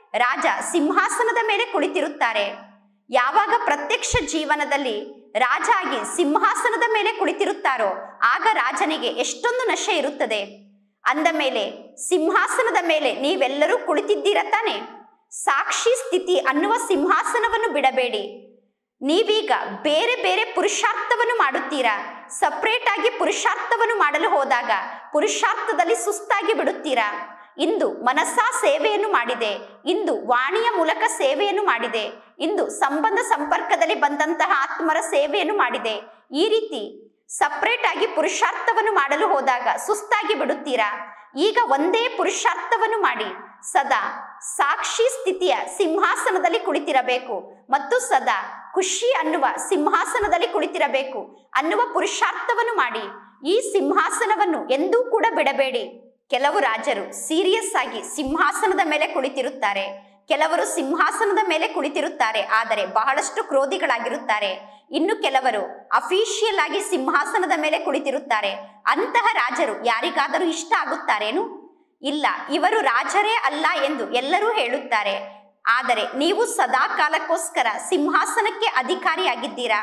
ರಾಜ ಸಿಂಹಾಸನದ ಮೇಲೆ ಕುಳಿತಿರುತ್ತಾರೆ ಯಾವಾಗ ಪ್ರತ್ಯಕ್ಷ ಜೀವನದಲ್ಲಿ ರಾಜ ಆಗಿ ಸಿಂಹಾಸನದ ಮೇಲೆ ಕುಳಿತಿರುತ್ತಾರೋ ಆಗ ರಾಜನಿಗೆ ಎಷ್ಟೊಂದು ನಶೆ ಇರುತ್ತದೆ ಅಂದ ಮೇಲೆ ಸಿಂಹಾಸನದ ಮೇಲೆ ನೀವೆಲ್ಲರೂ ಕುಳಿತಿದ್ದೀರ ತಾನೆ ಸಾಕ್ಷಿ ಸ್ಥಿತಿ ಅನ್ನುವ ಸಿಂಹಾಸನವನ್ನು ಬಿಡಬೇಡಿ ನೀವೀಗ ಬೇರೆ ಬೇರೆ ಪುರುಷಾರ್ಥವನ್ನು ಮಾಡುತ್ತೀರಾ ಸಪ್ರೇಟ್ ಆಗಿ ಪುರುಷಾರ್ಥವನ್ನು ಮಾಡಲು ಹೋದಾಗ ಪುರುಷಾರ್ಥದಲ್ಲಿ ಸುಸ್ತಾಗಿ ಬಿಡುತ್ತೀರಾ ಇಂದು ಮನಸ್ಸಾ ಸೇವೆಯನ್ನು ಮಾಡಿದೆ ಇಂದು ವಾಣಿಯ ಮೂಲಕ ಸೇವೆಯನ್ನು ಮಾಡಿದೆ ಇಂದು ಸಂಬಂಧ ಸಂಪರ್ಕದಲ್ಲಿ ಬಂದಂತಹ ಆತ್ಮರ ಸೇವೆಯನ್ನು ಮಾಡಿದೆ ಈ ರೀತಿ ಸಪ್ರೇಟ್ ಆಗಿ ಪುರುಷಾರ್ಥವನ್ನು ಮಾಡಲು ಹೋದಾಗ ಸುಸ್ತಾಗಿ ಬಿಡುತ್ತೀರಾ ಈಗ ಒಂದೇ ಪುರುಷಾರ್ಥವನ್ನು ಮಾಡಿ ಸದಾ ಸಾಕ್ಷಿ ಸ್ಥಿತಿಯ ಸಿಂಹಾಸನದಲ್ಲಿ ಕುಳಿತಿರಬೇಕು ಮತ್ತು ಸದಾ ಖುಷಿ ಅನ್ನುವ ಸಿಂಹಾಸನದಲ್ಲಿ ಕುಳಿತಿರಬೇಕು ಅನ್ನುವ ಪುರುಷಾರ್ಥವನ್ನು ಮಾಡಿ ಈ ಸಿಂಹಾಸನವನ್ನು ಎಂದೂ ಕೂಡ ಬಿಡಬೇಡಿ ಕೆಲವು ರಾಜರು ಸೀರಿಯಸ್ ಆಗಿ ಸಿಂಹಾಸನದ ಮೇಲೆ ಕುಳಿತಿರುತ್ತಾರೆ ಕೆಲವರು ಸಿಂಹಾಸನದ ಮೇಲೆ ಕುಳಿತಿರುತ್ತಾರೆ ಆದರೆ ಬಹಳಷ್ಟು ಕ್ರೋಧಿಗಳಾಗಿರುತ್ತಾರೆ ಇನ್ನು ಕೆಲವರು ಅಫಿಷಿಯಲ್ ಆಗಿ ಸಿಂಹಾಸನದ ಮೇಲೆ ಕುಳಿತಿರುತ್ತಾರೆ ಅಂತಹ ರಾಜರು ಯಾರಿಗಾದರೂ ಇಷ್ಟ ಆಗುತ್ತಾರೇನು ಇಲ್ಲ ಇವರು ರಾಜರೇ ಅಲ್ಲ ಎಂದು ಎಲ್ಲರೂ ಹೇಳುತ್ತಾರೆ ಆದರೆ ನೀವು ಸದಾ ಕಾಲಕ್ಕೋಸ್ಕರ ಸಿಂಹಾಸನಕ್ಕೆ ಅಧಿಕಾರಿಯಾಗಿದ್ದೀರಾ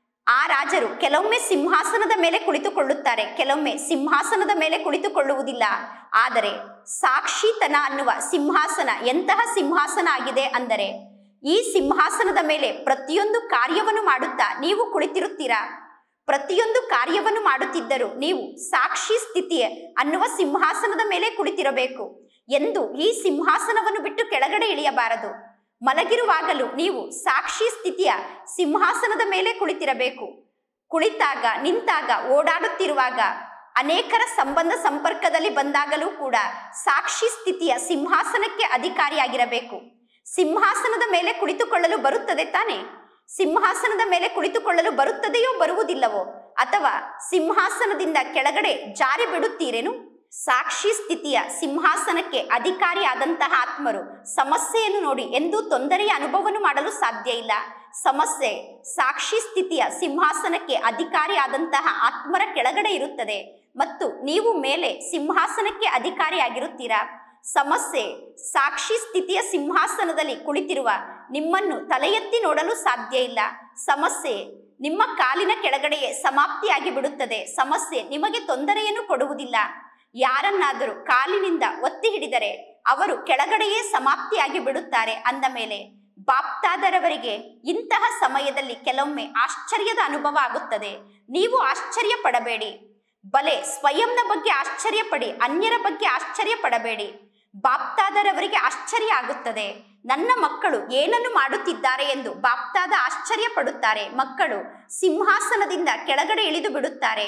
ಆ ರಾಜರು ಕೆಲವೊಮ್ಮೆ ಸಿಂಹಾಸನದ ಮೇಲೆ ಕುಳಿತುಕೊಳ್ಳುತ್ತಾರೆ ಕೆಲವೊಮ್ಮೆ ಸಿಂಹಾಸನದ ಮೇಲೆ ಕುಳಿತುಕೊಳ್ಳುವುದಿಲ್ಲ ಆದರೆ ಸಾಕ್ಷಿತನ ಅನ್ನುವ ಸಿಂಹಾಸನ ಎಂತಹ ಸಿಂಹಾಸನ ಆಗಿದೆ ಅಂದರೆ ಈ ಸಿಂಹಾಸನದ ಮೇಲೆ ಪ್ರತಿಯೊಂದು ಕಾರ್ಯವನ್ನು ಮಾಡುತ್ತಾ ನೀವು ಕುಳಿತಿರುತ್ತೀರಾ ಪ್ರತಿಯೊಂದು ಕಾರ್ಯವನ್ನು ಮಾಡುತ್ತಿದ್ದರೂ ನೀವು ಸಾಕ್ಷಿ ಸ್ಥಿತಿಯ ಅನ್ನುವ ಸಿಂಹಾಸನದ ಮೇಲೆ ಕುಳಿತಿರಬೇಕು ಎಂದು ಈ ಸಿಂಹಾಸನವನ್ನು ಬಿಟ್ಟು ಕೆಳಗಡೆ ಇಳಿಯಬಾರದು ಮಲಗಿರುವಾಗಲೂ ನೀವು ಸಾಕ್ಷಿ ಸ್ಥಿತಿಯ ಸಿಂಹಾಸನದ ಮೇಲೆ ಕುಳಿತಿರಬೇಕು ಕುಳಿತಾಗ ನಿಂತಾಗ ಓಡಾಡುತ್ತಿರುವಾಗ ಅನೇಕರ ಸಂಬಂಧ ಸಂಪರ್ಕದಲ್ಲಿ ಬಂದಾಗಲೂ ಕೂಡ ಸಾಕ್ಷಿ ಸ್ಥಿತಿಯ ಸಿಂಹಾಸನಕ್ಕೆ ಅಧಿಕಾರಿಯಾಗಿರಬೇಕು ಸಿಂಹಾಸನದ ಮೇಲೆ ಕುಳಿತುಕೊಳ್ಳಲು ಬರುತ್ತದೆ ತಾನೆ ಸಿಂಹಾಸನದ ಮೇಲೆ ಕುಳಿತುಕೊಳ್ಳಲು ಬರುತ್ತದೆಯೋ ಬರುವುದಿಲ್ಲವೋ ಅಥವಾ ಸಿಂಹಾಸನದಿಂದ ಕೆಳಗಡೆ ಜಾರಿ ಬಿಡುತ್ತೀರೇನು ಸಾಕ್ಷಿ ಸ್ಥಿತಿಯ ಸಿಂಹಾಸನಕ್ಕೆ ಅಧಿಕಾರಿಯಾದಂತಹ ಆತ್ಮರು ಸಮಸ್ಯೆಯನ್ನು ನೋಡಿ ಎಂದೂ ತೊಂದರೆಯ ಅನುಭವವನ್ನು ಮಾಡಲು ಸಾಧ್ಯ ಇಲ್ಲ ಸಮಸ್ಯೆ ಸಾಕ್ಷಿ ಸ್ಥಿತಿಯ ಸಿಂಹಾಸನಕ್ಕೆ ಅಧಿಕಾರಿಯಾದಂತಹ ಆತ್ಮರ ಕೆಳಗಡೆ ಇರುತ್ತದೆ ಮತ್ತು ನೀವು ಮೇಲೆ ಸಿಂಹಾಸನಕ್ಕೆ ಅಧಿಕಾರಿಯಾಗಿರುತ್ತೀರಾ ಸಮಸ್ಯೆ ಸಾಕ್ಷಿ ಸ್ಥಿತಿಯ ಸಿಂಹಾಸನದಲ್ಲಿ ಕುಳಿತಿರುವ ನಿಮ್ಮನ್ನು ತಲೆ ಎತ್ತಿ ನೋಡಲು ಸಾಧ್ಯ ಇಲ್ಲ ಸಮಸ್ಯೆ ನಿಮ್ಮ ಕಾಲಿನ ಕೆಳಗಡೆಯೇ ಸಮಾಪ್ತಿಯಾಗಿ ಬಿಡುತ್ತದೆ ಸಮಸ್ಯೆ ನಿಮಗೆ ತೊಂದರೆಯನ್ನು ಕೊಡುವುದಿಲ್ಲ ಯಾರನ್ನಾದರೂ ಕಾಲಿನಿಂದ ಒತ್ತಿ ಹಿಡಿದರೆ ಅವರು ಕೆಳಗಡೆಯೇ ಸಮಾಪ್ತಿಯಾಗಿ ಬಿಡುತ್ತಾರೆ ಅಂದ ಮೇಲೆ ಬಾಪ್ತಾದರವರಿಗೆ ಇಂತಹ ಸಮಯದಲ್ಲಿ ಕೆಲವೊಮ್ಮೆ ಆಶ್ಚರ್ಯದ ಅನುಭವ ಆಗುತ್ತದೆ ನೀವು ಆಶ್ಚರ್ಯ ಪಡಬೇಡಿ ಬಲೆ ಸ್ವಯಂನ ಬಗ್ಗೆ ಆಶ್ಚರ್ಯ ಪಡಿ ಅನ್ಯರ ಬಗ್ಗೆ ಆಶ್ಚರ್ಯ ಪಡಬೇಡಿ ಬಾಪ್ತಾದರವರಿಗೆ ಆಶ್ಚರ್ಯ ಆಗುತ್ತದೆ ನನ್ನ ಮಕ್ಕಳು ಏನನ್ನು ಮಾಡುತ್ತಿದ್ದಾರೆ ಎಂದು ಬಾಪ್ತಾದ ಆಶ್ಚರ್ಯ ಪಡುತ್ತಾರೆ ಮಕ್ಕಳು ಸಿಂಹಾಸನದಿಂದ ಕೆಳಗಡೆ ಇಳಿದು ಬಿಡುತ್ತಾರೆ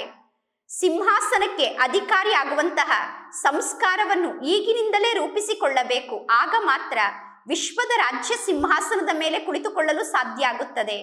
ಸಿಂಹಾಸನಕ್ಕೆ ಅಧಿಕಾರಿ ಆಗುವಂತಹ ಸಂಸ್ಕಾರವನ್ನು ಈಗಿನಿಂದಲೇ ರೂಪಿಸಿಕೊಳ್ಳಬೇಕು ಆಗ ಮಾತ್ರ ವಿಶ್ವದ ರಾಜ್ಯ ಸಿಂಹಾಸನದ ಮೇಲೆ ಕುಳಿತುಕೊಳ್ಳಲು ಸಾಧ್ಯ ಆಗುತ್ತದೆ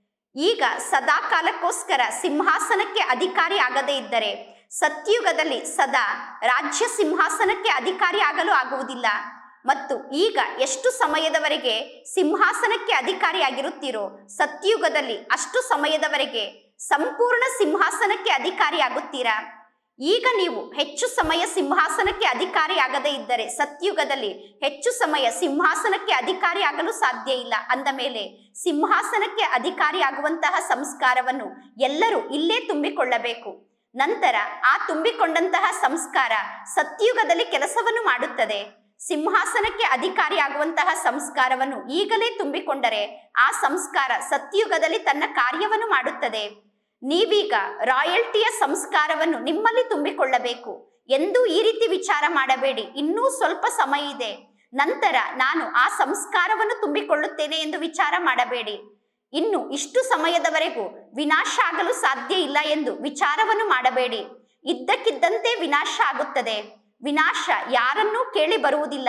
ಈಗ ಸದಾ ಕಾಲಕ್ಕೋಸ್ಕರ ಸಿಂಹಾಸನಕ್ಕೆ ಅಧಿಕಾರಿ ಆಗದೇ ಇದ್ದರೆ ಸತ್ಯುಗದಲ್ಲಿ ಸದಾ ರಾಜ್ಯ ಸಿಂಹಾಸನಕ್ಕೆ ಅಧಿಕಾರಿ ಆಗಲು ಆಗುವುದಿಲ್ಲ ಮತ್ತು ಈಗ ಎಷ್ಟು ಸಮಯದವರೆಗೆ ಸಿಂಹಾಸನಕ್ಕೆ ಅಧಿಕಾರಿಯಾಗಿರುತ್ತೀರೋ ಸತ್ಯುಗದಲ್ಲಿ ಅಷ್ಟು ಸಮಯದವರೆಗೆ ಸಂಪೂರ್ಣ ಸಿಂಹಾಸನಕ್ಕೆ ಅಧಿಕಾರಿಯಾಗುತ್ತೀರಾ ಈಗ ನೀವು ಹೆಚ್ಚು ಸಮಯ ಸಿಂಹಾಸನಕ್ಕೆ ಅಧಿಕಾರಿಯಾಗದೇ ಇದ್ದರೆ ಸತ್ಯುಗದಲ್ಲಿ ಹೆಚ್ಚು ಸಮಯ ಸಿಂಹಾಸನಕ್ಕೆ ಅಧಿಕಾರಿಯಾಗಲು ಸಾಧ್ಯ ಇಲ್ಲ ಅಂದ ಮೇಲೆ ಸಿಂಹಾಸನಕ್ಕೆ ಅಧಿಕಾರಿಯಾಗುವಂತಹ ಸಂಸ್ಕಾರವನ್ನು ಎಲ್ಲರೂ ಇಲ್ಲೇ ತುಂಬಿಕೊಳ್ಳಬೇಕು ನಂತರ ಆ ತುಂಬಿಕೊಂಡಂತಹ ಸಂಸ್ಕಾರ ಸತ್ಯುಗದಲ್ಲಿ ಕೆಲಸವನ್ನು ಮಾಡುತ್ತದೆ ಸಿಂಹಾಸನಕ್ಕೆ ಅಧಿಕಾರಿಯಾಗುವಂತಹ ಸಂಸ್ಕಾರವನ್ನು ಈಗಲೇ ತುಂಬಿಕೊಂಡರೆ ಆ ಸಂಸ್ಕಾರ ಸತ್ಯುಗದಲ್ಲಿ ತನ್ನ ಕಾರ್ಯವನ್ನು ಮಾಡುತ್ತದೆ ನೀವೀಗ ರಾಯಲ್ಟಿಯ ಸಂಸ್ಕಾರವನ್ನು ನಿಮ್ಮಲ್ಲಿ ತುಂಬಿಕೊಳ್ಳಬೇಕು ಎಂದು ಈ ರೀತಿ ವಿಚಾರ ಮಾಡಬೇಡಿ ಇನ್ನೂ ಸ್ವಲ್ಪ ಸಮಯ ಇದೆ ನಂತರ ನಾನು ಆ ಸಂಸ್ಕಾರವನ್ನು ತುಂಬಿಕೊಳ್ಳುತ್ತೇನೆ ಎಂದು ವಿಚಾರ ಮಾಡಬೇಡಿ ಇನ್ನು ಇಷ್ಟು ಸಮಯದವರೆಗೂ ವಿನಾಶ ಆಗಲು ಸಾಧ್ಯ ಇಲ್ಲ ಎಂದು ವಿಚಾರವನ್ನು ಮಾಡಬೇಡಿ ಇದ್ದಕ್ಕಿದ್ದಂತೆ ವಿನಾಶ ಆಗುತ್ತದೆ ವಿನಾಶ ಯಾರನ್ನೂ ಕೇಳಿ ಬರುವುದಿಲ್ಲ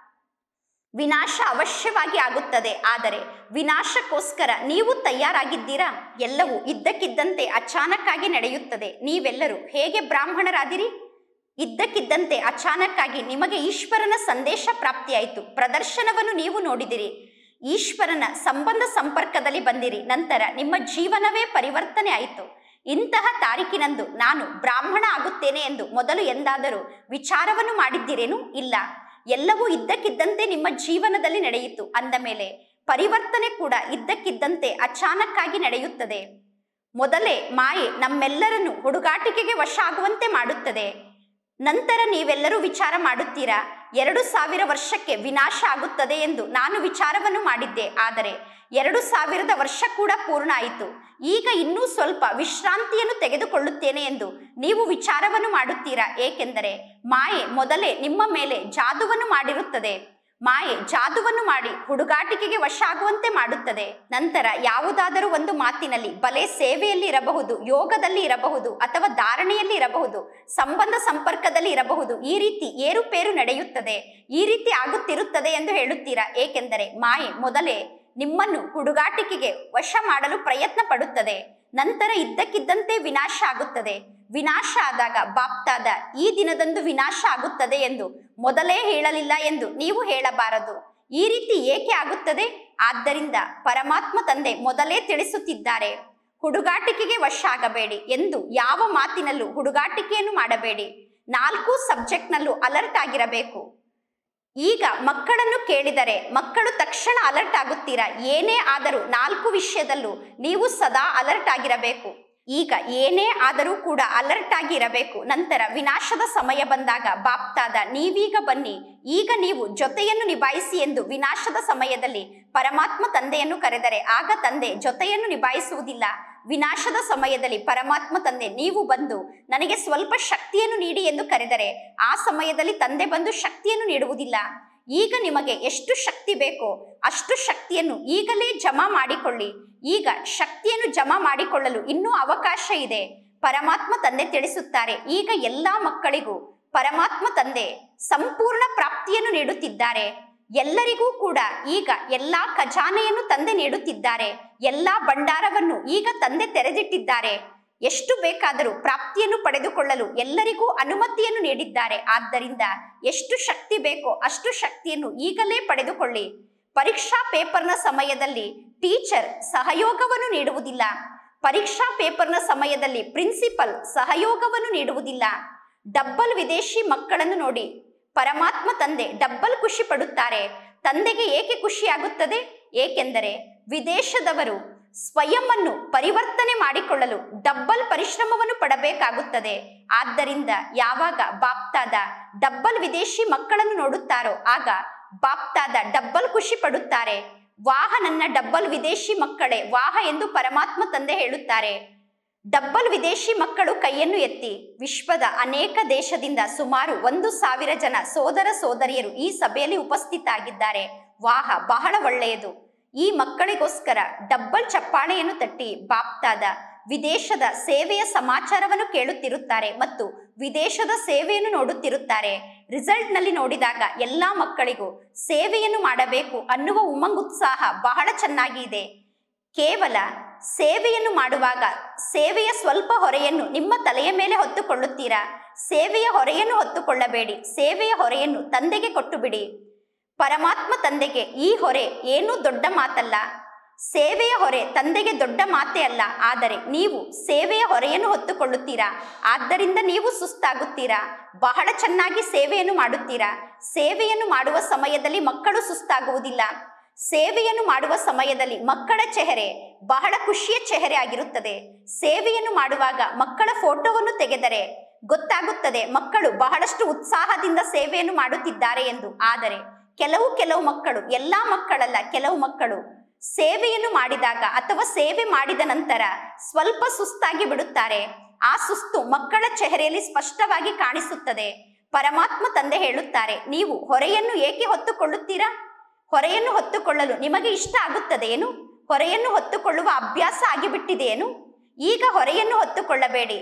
ವಿನಾಶ ಅವಶ್ಯವಾಗಿ ಆಗುತ್ತದೆ ಆದರೆ ವಿನಾಶಕ್ಕೋಸ್ಕರ ನೀವು ತಯಾರಾಗಿದ್ದೀರಾ ಎಲ್ಲವೂ ಇದ್ದಕ್ಕಿದ್ದಂತೆ ಅಚಾನಕ್ಕಾಗಿ ನಡೆಯುತ್ತದೆ ನೀವೆಲ್ಲರೂ ಹೇಗೆ ಬ್ರಾಹ್ಮಣರಾದಿರಿ ಇದ್ದಕ್ಕಿದ್ದಂತೆ ಅಚಾನಕ್ಕಾಗಿ ನಿಮಗೆ ಈಶ್ವರನ ಸಂದೇಶ ಪ್ರಾಪ್ತಿಯಾಯಿತು ಪ್ರದರ್ಶನವನ್ನು ನೀವು ನೋಡಿದಿರಿ ಈಶ್ವರನ ಸಂಬಂಧ ಸಂಪರ್ಕದಲ್ಲಿ ಬಂದಿರಿ ನಂತರ ನಿಮ್ಮ ಜೀವನವೇ ಪರಿವರ್ತನೆ ಆಯಿತು ಇಂತಹ ತಾರೀಕಿನಂದು ನಾನು ಬ್ರಾಹ್ಮಣ ಆಗುತ್ತೇನೆ ಎಂದು ಮೊದಲು ಎಂದಾದರೂ ವಿಚಾರವನ್ನು ಮಾಡಿದ್ದೀರೇನು ಇಲ್ಲ ಎಲ್ಲವೂ ಇದ್ದಕ್ಕಿದ್ದಂತೆ ನಿಮ್ಮ ಜೀವನದಲ್ಲಿ ನಡೆಯಿತು ಅಂದ ಮೇಲೆ ಪರಿವರ್ತನೆ ಕೂಡ ಇದ್ದಕ್ಕಿದ್ದಂತೆ ಅಚಾನಕ್ಕಾಗಿ ನಡೆಯುತ್ತದೆ ಮೊದಲೇ ಮಾಯೆ ನಮ್ಮೆಲ್ಲರನ್ನು ಹುಡುಗಾಟಿಕೆಗೆ ವಶ ಆಗುವಂತೆ ಮಾಡುತ್ತದೆ ನಂತರ ನೀವೆಲ್ಲರೂ ವಿಚಾರ ಮಾಡುತ್ತೀರಾ ಎರಡು ಸಾವಿರ ವರ್ಷಕ್ಕೆ ವಿನಾಶ ಆಗುತ್ತದೆ ಎಂದು ನಾನು ವಿಚಾರವನ್ನು ಮಾಡಿದ್ದೆ ಆದರೆ ಎರಡು ಸಾವಿರದ ವರ್ಷ ಕೂಡ ಪೂರ್ಣ ಆಯಿತು ಈಗ ಇನ್ನೂ ಸ್ವಲ್ಪ ವಿಶ್ರಾಂತಿಯನ್ನು ತೆಗೆದುಕೊಳ್ಳುತ್ತೇನೆ ಎಂದು ನೀವು ವಿಚಾರವನ್ನು ಮಾಡುತ್ತೀರಾ ಏಕೆಂದರೆ ಮಾಯೆ ಮೊದಲೇ ನಿಮ್ಮ ಮೇಲೆ ಜಾದುವನ್ನು ಮಾಡಿರುತ್ತದೆ ಮಾಯೆ ಜಾದುವನ್ನು ಮಾಡಿ ಹುಡುಗಾಟಿಕೆಗೆ ವಶ ಆಗುವಂತೆ ಮಾಡುತ್ತದೆ ನಂತರ ಯಾವುದಾದರೂ ಒಂದು ಮಾತಿನಲ್ಲಿ ಬಲೆ ಸೇವೆಯಲ್ಲಿ ಇರಬಹುದು ಯೋಗದಲ್ಲಿ ಇರಬಹುದು ಅಥವಾ ಧಾರಣೆಯಲ್ಲಿ ಇರಬಹುದು ಸಂಬಂಧ ಸಂಪರ್ಕದಲ್ಲಿ ಇರಬಹುದು ಈ ರೀತಿ ಏರುಪೇರು ನಡೆಯುತ್ತದೆ ಈ ರೀತಿ ಆಗುತ್ತಿರುತ್ತದೆ ಎಂದು ಹೇಳುತ್ತೀರಾ ಏಕೆಂದರೆ ಮಾಯೆ ಮೊದಲೇ ನಿಮ್ಮನ್ನು ಹುಡುಗಾಟಿಕೆಗೆ ವಶ ಮಾಡಲು ಪ್ರಯತ್ನ ಪಡುತ್ತದೆ ನಂತರ ಇದ್ದಕ್ಕಿದ್ದಂತೆ ವಿನಾಶ ಆಗುತ್ತದೆ ವಿನಾಶ ಆದಾಗ ಬಾಪ್ತಾದ ಈ ದಿನದಂದು ವಿನಾಶ ಆಗುತ್ತದೆ ಎಂದು ಮೊದಲೇ ಹೇಳಲಿಲ್ಲ ಎಂದು ನೀವು ಹೇಳಬಾರದು ಈ ರೀತಿ ಏಕೆ ಆಗುತ್ತದೆ ಆದ್ದರಿಂದ ಪರಮಾತ್ಮ ತಂದೆ ಮೊದಲೇ ತಿಳಿಸುತ್ತಿದ್ದಾರೆ ಹುಡುಗಾಟಿಕೆಗೆ ವಶ ಆಗಬೇಡಿ ಎಂದು ಯಾವ ಮಾತಿನಲ್ಲೂ ಹುಡುಗಾಟಿಕೆಯನ್ನು ಮಾಡಬೇಡಿ ನಾಲ್ಕು ಸಬ್ಜೆಕ್ಟ್ನಲ್ಲೂ ಅಲರ್ಟ್ ಆಗಿರಬೇಕು ಈಗ ಮಕ್ಕಳನ್ನು ಕೇಳಿದರೆ ಮಕ್ಕಳು ತಕ್ಷಣ ಅಲರ್ಟ್ ಆಗುತ್ತೀರಾ ಏನೇ ಆದರೂ ನಾಲ್ಕು ವಿಷಯದಲ್ಲೂ ನೀವು ಸದಾ ಅಲರ್ಟ್ ಆಗಿರಬೇಕು ಈಗ ಏನೇ ಆದರೂ ಕೂಡ ಅಲರ್ಟ್ ಆಗಿ ಇರಬೇಕು ನಂತರ ವಿನಾಶದ ಸಮಯ ಬಂದಾಗ ಬಾಪ್ತಾದ ನೀವೀಗ ಬನ್ನಿ ಈಗ ನೀವು ಜೊತೆಯನ್ನು ನಿಭಾಯಿಸಿ ಎಂದು ವಿನಾಶದ ಸಮಯದಲ್ಲಿ ಪರಮಾತ್ಮ ತಂದೆಯನ್ನು ಕರೆದರೆ ಆಗ ತಂದೆ ಜೊತೆಯನ್ನು ನಿಭಾಯಿಸುವುದಿಲ್ಲ ವಿನಾಶದ ಸಮಯದಲ್ಲಿ ಪರಮಾತ್ಮ ತಂದೆ ನೀವು ಬಂದು ನನಗೆ ಸ್ವಲ್ಪ ಶಕ್ತಿಯನ್ನು ನೀಡಿ ಎಂದು ಕರೆದರೆ ಆ ಸಮಯದಲ್ಲಿ ತಂದೆ ಬಂದು ಶಕ್ತಿಯನ್ನು ನೀಡುವುದಿಲ್ಲ ಈಗ ನಿಮಗೆ ಎಷ್ಟು ಶಕ್ತಿ ಬೇಕೋ ಅಷ್ಟು ಶಕ್ತಿಯನ್ನು ಈಗಲೇ ಜಮಾ ಮಾಡಿಕೊಳ್ಳಿ ಈಗ ಶಕ್ತಿಯನ್ನು ಜಮಾ ಮಾಡಿಕೊಳ್ಳಲು ಇನ್ನೂ ಅವಕಾಶ ಇದೆ ಪರಮಾತ್ಮ ತಂದೆ ತಿಳಿಸುತ್ತಾರೆ ಈಗ ಎಲ್ಲಾ ಮಕ್ಕಳಿಗೂ ಪರಮಾತ್ಮ ತಂದೆ ಸಂಪೂರ್ಣ ಪ್ರಾಪ್ತಿಯನ್ನು ನೀಡುತ್ತಿದ್ದಾರೆ ಎಲ್ಲರಿಗೂ ಕೂಡ ಈಗ ಎಲ್ಲಾ ಖಜಾನೆಯನ್ನು ತಂದೆ ನೀಡುತ್ತಿದ್ದಾರೆ ಎಲ್ಲಾ ಭಂಡಾರವನ್ನು ಈಗ ತಂದೆ ತೆರೆದಿಟ್ಟಿದ್ದಾರೆ ಎಷ್ಟು ಬೇಕಾದರೂ ಪ್ರಾಪ್ತಿಯನ್ನು ಪಡೆದುಕೊಳ್ಳಲು ಎಲ್ಲರಿಗೂ ಅನುಮತಿಯನ್ನು ನೀಡಿದ್ದಾರೆ ಆದ್ದರಿಂದ ಎಷ್ಟು ಶಕ್ತಿ ಬೇಕೋ ಅಷ್ಟು ಶಕ್ತಿಯನ್ನು ಈಗಲೇ ಪಡೆದುಕೊಳ್ಳಿ ಪರೀಕ್ಷಾ ಪೇಪರ್ನ ಸಮಯದಲ್ಲಿ ಟೀಚರ್ ಸಹಯೋಗವನ್ನು ನೀಡುವುದಿಲ್ಲ ಪರೀಕ್ಷಾ ಪೇಪರ್ನ ಸಮಯದಲ್ಲಿ ಪ್ರಿನ್ಸಿಪಲ್ ಸಹಯೋಗವನ್ನು ನೀಡುವುದಿಲ್ಲ ಡಬ್ಬಲ್ ವಿದೇಶಿ ಮಕ್ಕಳನ್ನು ನೋಡಿ ಪರಮಾತ್ಮ ತಂದೆ ಡಬ್ಬಲ್ ಖುಷಿ ಪಡುತ್ತಾರೆ ತಂದೆಗೆ ಏಕೆ ಖುಷಿಯಾಗುತ್ತದೆ ಏಕೆಂದರೆ ವಿದೇಶದವರು ಸ್ವಯಂವನ್ನು ಪರಿವರ್ತನೆ ಮಾಡಿಕೊಳ್ಳಲು ಡಬ್ಬಲ್ ಪರಿಶ್ರಮವನ್ನು ಪಡಬೇಕಾಗುತ್ತದೆ ಆದ್ದರಿಂದ ಯಾವಾಗ ಬಾಪ್ತಾದ ಡಬ್ಬಲ್ ವಿದೇಶಿ ಮಕ್ಕಳನ್ನು ನೋಡುತ್ತಾರೋ ಆಗ ಬಾಪ್ತಾದ ಡಬ್ಬಲ್ ಖುಷಿ ಪಡುತ್ತಾರೆ ವಾಹ ನನ್ನ ಡಬ್ಬಲ್ ವಿದೇಶಿ ಮಕ್ಕಳೇ ವಾಹ ಎಂದು ಪರಮಾತ್ಮ ತಂದೆ ಹೇಳುತ್ತಾರೆ ಡಬ್ಬಲ್ ವಿದೇಶಿ ಮಕ್ಕಳು ಕೈಯನ್ನು ಎತ್ತಿ ವಿಶ್ವದ ಅನೇಕ ದೇಶದಿಂದ ಸುಮಾರು ಒಂದು ಸಾವಿರ ಜನ ಸೋದರ ಸೋದರಿಯರು ಈ ಸಭೆಯಲ್ಲಿ ಉಪಸ್ಥಿತಾಗಿದ್ದಾರೆ ವಾಹ ಬಹಳ ಒಳ್ಳೆಯದು ಈ ಮಕ್ಕಳಿಗೋಸ್ಕರ ಡಬ್ಬಲ್ ಚಪ್ಪಾಳೆಯನ್ನು ತಟ್ಟಿ ಬಾಪ್ತಾದ ವಿದೇಶದ ಸೇವೆಯ ಸಮಾಚಾರವನ್ನು ಕೇಳುತ್ತಿರುತ್ತಾರೆ ಮತ್ತು ವಿದೇಶದ ಸೇವೆಯನ್ನು ನೋಡುತ್ತಿರುತ್ತಾರೆ ರಿಸಲ್ಟ್ನಲ್ಲಿ ನೋಡಿದಾಗ ಎಲ್ಲಾ ಮಕ್ಕಳಿಗೂ ಸೇವೆಯನ್ನು ಮಾಡಬೇಕು ಅನ್ನುವ ಉಮಂಗುತ್ಸಾಹ ಬಹಳ ಚೆನ್ನಾಗಿ ಇದೆ ಕೇವಲ ಸೇವೆಯನ್ನು ಮಾಡುವಾಗ ಸೇವೆಯ ಸ್ವಲ್ಪ ಹೊರೆಯನ್ನು ನಿಮ್ಮ ತಲೆಯ ಮೇಲೆ ಹೊತ್ತುಕೊಳ್ಳುತ್ತೀರಾ ಸೇವೆಯ ಹೊರೆಯನ್ನು ಹೊತ್ತುಕೊಳ್ಳಬೇಡಿ ಸೇವೆಯ ಹೊರೆಯನ್ನು ತಂದೆಗೆ ಕೊಟ್ಟು ಬಿಡಿ ಪರಮಾತ್ಮ ತಂದೆಗೆ ಈ ಹೊರೆ ಏನೂ ದೊಡ್ಡ ಮಾತಲ್ಲ ಸೇವೆಯ ಹೊರೆ ತಂದೆಗೆ ದೊಡ್ಡ ಮಾತೇ ಅಲ್ಲ ಆದರೆ ನೀವು ಸೇವೆಯ ಹೊರೆಯನ್ನು ಹೊತ್ತುಕೊಳ್ಳುತ್ತೀರಾ ಆದ್ದರಿಂದ ನೀವು ಸುಸ್ತಾಗುತ್ತೀರಾ ಬಹಳ ಚೆನ್ನಾಗಿ ಸೇವೆಯನ್ನು ಮಾಡುತ್ತೀರಾ ಸೇವೆಯನ್ನು ಮಾಡುವ ಸಮಯದಲ್ಲಿ ಮಕ್ಕಳು ಸುಸ್ತಾಗುವುದಿಲ್ಲ ಸೇವೆಯನ್ನು ಮಾಡುವ ಸಮಯದಲ್ಲಿ ಮಕ್ಕಳ ಚೆಹರೆ ಬಹಳ ಖುಷಿಯ ಚೆಹರೆ ಆಗಿರುತ್ತದೆ ಸೇವೆಯನ್ನು ಮಾಡುವಾಗ ಮಕ್ಕಳ ಫೋಟೋವನ್ನು ತೆಗೆದರೆ ಗೊತ್ತಾಗುತ್ತದೆ ಮಕ್ಕಳು ಬಹಳಷ್ಟು ಉತ್ಸಾಹದಿಂದ ಸೇವೆಯನ್ನು ಮಾಡುತ್ತಿದ್ದಾರೆ ಎಂದು ಆದರೆ ಕೆಲವು ಕೆಲವು ಮಕ್ಕಳು ಎಲ್ಲಾ ಮಕ್ಕಳಲ್ಲ ಕೆಲವು ಮಕ್ಕಳು ಸೇವೆಯನ್ನು ಮಾಡಿದಾಗ ಅಥವಾ ಸೇವೆ ಮಾಡಿದ ನಂತರ ಸ್ವಲ್ಪ ಸುಸ್ತಾಗಿ ಬಿಡುತ್ತಾರೆ ಆ ಸುಸ್ತು ಮಕ್ಕಳ ಚೆಹರೆಯಲ್ಲಿ ಸ್ಪಷ್ಟವಾಗಿ ಕಾಣಿಸುತ್ತದೆ ಪರಮಾತ್ಮ ತಂದೆ ಹೇಳುತ್ತಾರೆ ನೀವು ಹೊರೆಯನ್ನು ಏಕೆ ಹೊತ್ತುಕೊಳ್ಳುತ್ತೀರಾ ಹೊರೆಯನ್ನು ಹೊತ್ತುಕೊಳ್ಳಲು ನಿಮಗೆ ಇಷ್ಟ ಆಗುತ್ತದೆಯೇನು ಹೊರೆಯನ್ನು ಹೊತ್ತುಕೊಳ್ಳುವ ಅಭ್ಯಾಸ ಆಗಿಬಿಟ್ಟಿದೆಯೇನು ಈಗ ಹೊರೆಯನ್ನು ಹೊತ್ತುಕೊಳ್ಳಬೇಡಿ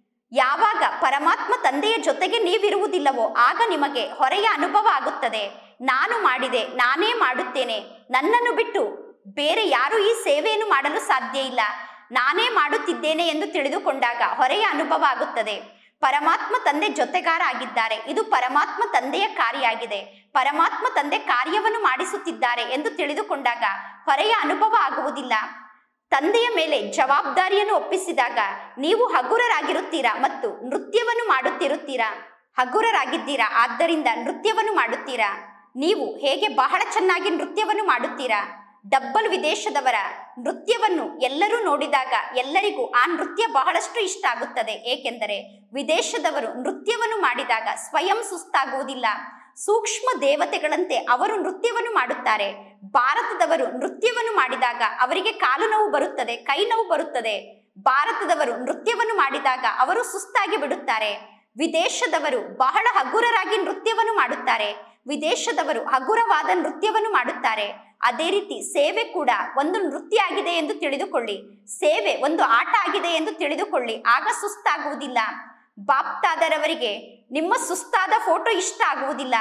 ಯಾವಾಗ ಪರಮಾತ್ಮ ತಂದೆಯ ಜೊತೆಗೆ ನೀವಿರುವುದಿಲ್ಲವೋ ಆಗ ನಿಮಗೆ ಹೊರೆಯ ಅನುಭವ ಆಗುತ್ತದೆ ನಾನು ಮಾಡಿದೆ ನಾನೇ ಮಾಡುತ್ತೇನೆ ನನ್ನನ್ನು ಬಿಟ್ಟು ಬೇರೆ ಯಾರೂ ಈ ಸೇವೆಯನ್ನು ಮಾಡಲು ಸಾಧ್ಯ ಇಲ್ಲ ನಾನೇ ಮಾಡುತ್ತಿದ್ದೇನೆ ಎಂದು ತಿಳಿದುಕೊಂಡಾಗ ಹೊರೆಯ ಅನುಭವ ಆಗುತ್ತದೆ ಪರಮಾತ್ಮ ತಂದೆ ಜೊತೆಗಾರ ಆಗಿದ್ದಾರೆ ಇದು ಪರಮಾತ್ಮ ತಂದೆಯ ಕಾರ್ಯ ಆಗಿದೆ ಪರಮಾತ್ಮ ತಂದೆ ಕಾರ್ಯವನ್ನು ಮಾಡಿಸುತ್ತಿದ್ದಾರೆ ಎಂದು ತಿಳಿದುಕೊಂಡಾಗ ಹೊರೆಯ ಅನುಭವ ಆಗುವುದಿಲ್ಲ ತಂದೆಯ ಮೇಲೆ ಜವಾಬ್ದಾರಿಯನ್ನು ಒಪ್ಪಿಸಿದಾಗ ನೀವು ಹಗುರರಾಗಿರುತ್ತೀರಾ ಮತ್ತು ನೃತ್ಯವನ್ನು ಮಾಡುತ್ತಿರುತ್ತೀರಾ ಹಗುರರಾಗಿದ್ದೀರಾ ಆದ್ದರಿಂದ ನೃತ್ಯವನ್ನು ಮಾಡುತ್ತೀರಾ ನೀವು ಹೇಗೆ ಬಹಳ ಚೆನ್ನಾಗಿ ನೃತ್ಯವನ್ನು ಮಾಡುತ್ತೀರಾ ಡಬ್ಬಲ್ ವಿದೇಶದವರ ನೃತ್ಯವನ್ನು ಎಲ್ಲರೂ ನೋಡಿದಾಗ ಎಲ್ಲರಿಗೂ ಆ ನೃತ್ಯ ಬಹಳಷ್ಟು ಇಷ್ಟ ಆಗುತ್ತದೆ ಏಕೆಂದರೆ ವಿದೇಶದವರು ನೃತ್ಯವನ್ನು ಮಾಡಿದಾಗ ಸ್ವಯಂ ಸುಸ್ತಾಗುವುದಿಲ್ಲ ಸೂಕ್ಷ್ಮ ದೇವತೆಗಳಂತೆ ಅವರು ನೃತ್ಯವನ್ನು ಮಾಡುತ್ತಾರೆ ಭಾರತದವರು ನೃತ್ಯವನ್ನು ಮಾಡಿದಾಗ ಅವರಿಗೆ ಕಾಲು ನೋವು ಬರುತ್ತದೆ ಕೈ ನೋವು ಬರುತ್ತದೆ ಭಾರತದವರು ನೃತ್ಯವನ್ನು ಮಾಡಿದಾಗ ಅವರು ಸುಸ್ತಾಗಿ ಬಿಡುತ್ತಾರೆ ವಿದೇಶದವರು ಬಹಳ ಹಗುರರಾಗಿ ನೃತ್ಯವನ್ನು ಮಾಡುತ್ತಾರೆ ವಿದೇಶದವರು ಹಗುರವಾದ ನೃತ್ಯವನ್ನು ಮಾಡುತ್ತಾರೆ ಅದೇ ರೀತಿ ಸೇವೆ ಕೂಡ ಒಂದು ನೃತ್ಯ ಆಗಿದೆ ಎಂದು ತಿಳಿದುಕೊಳ್ಳಿ ಸೇವೆ ಒಂದು ಆಟ ಆಗಿದೆ ಎಂದು ತಿಳಿದುಕೊಳ್ಳಿ ಆಗ ಸುಸ್ತಾಗುವುದಿಲ್ಲ ಬಾಪ್ತಾದರವರಿಗೆ ನಿಮ್ಮ ಸುಸ್ತಾದ ಫೋಟೋ ಇಷ್ಟ ಆಗುವುದಿಲ್ಲ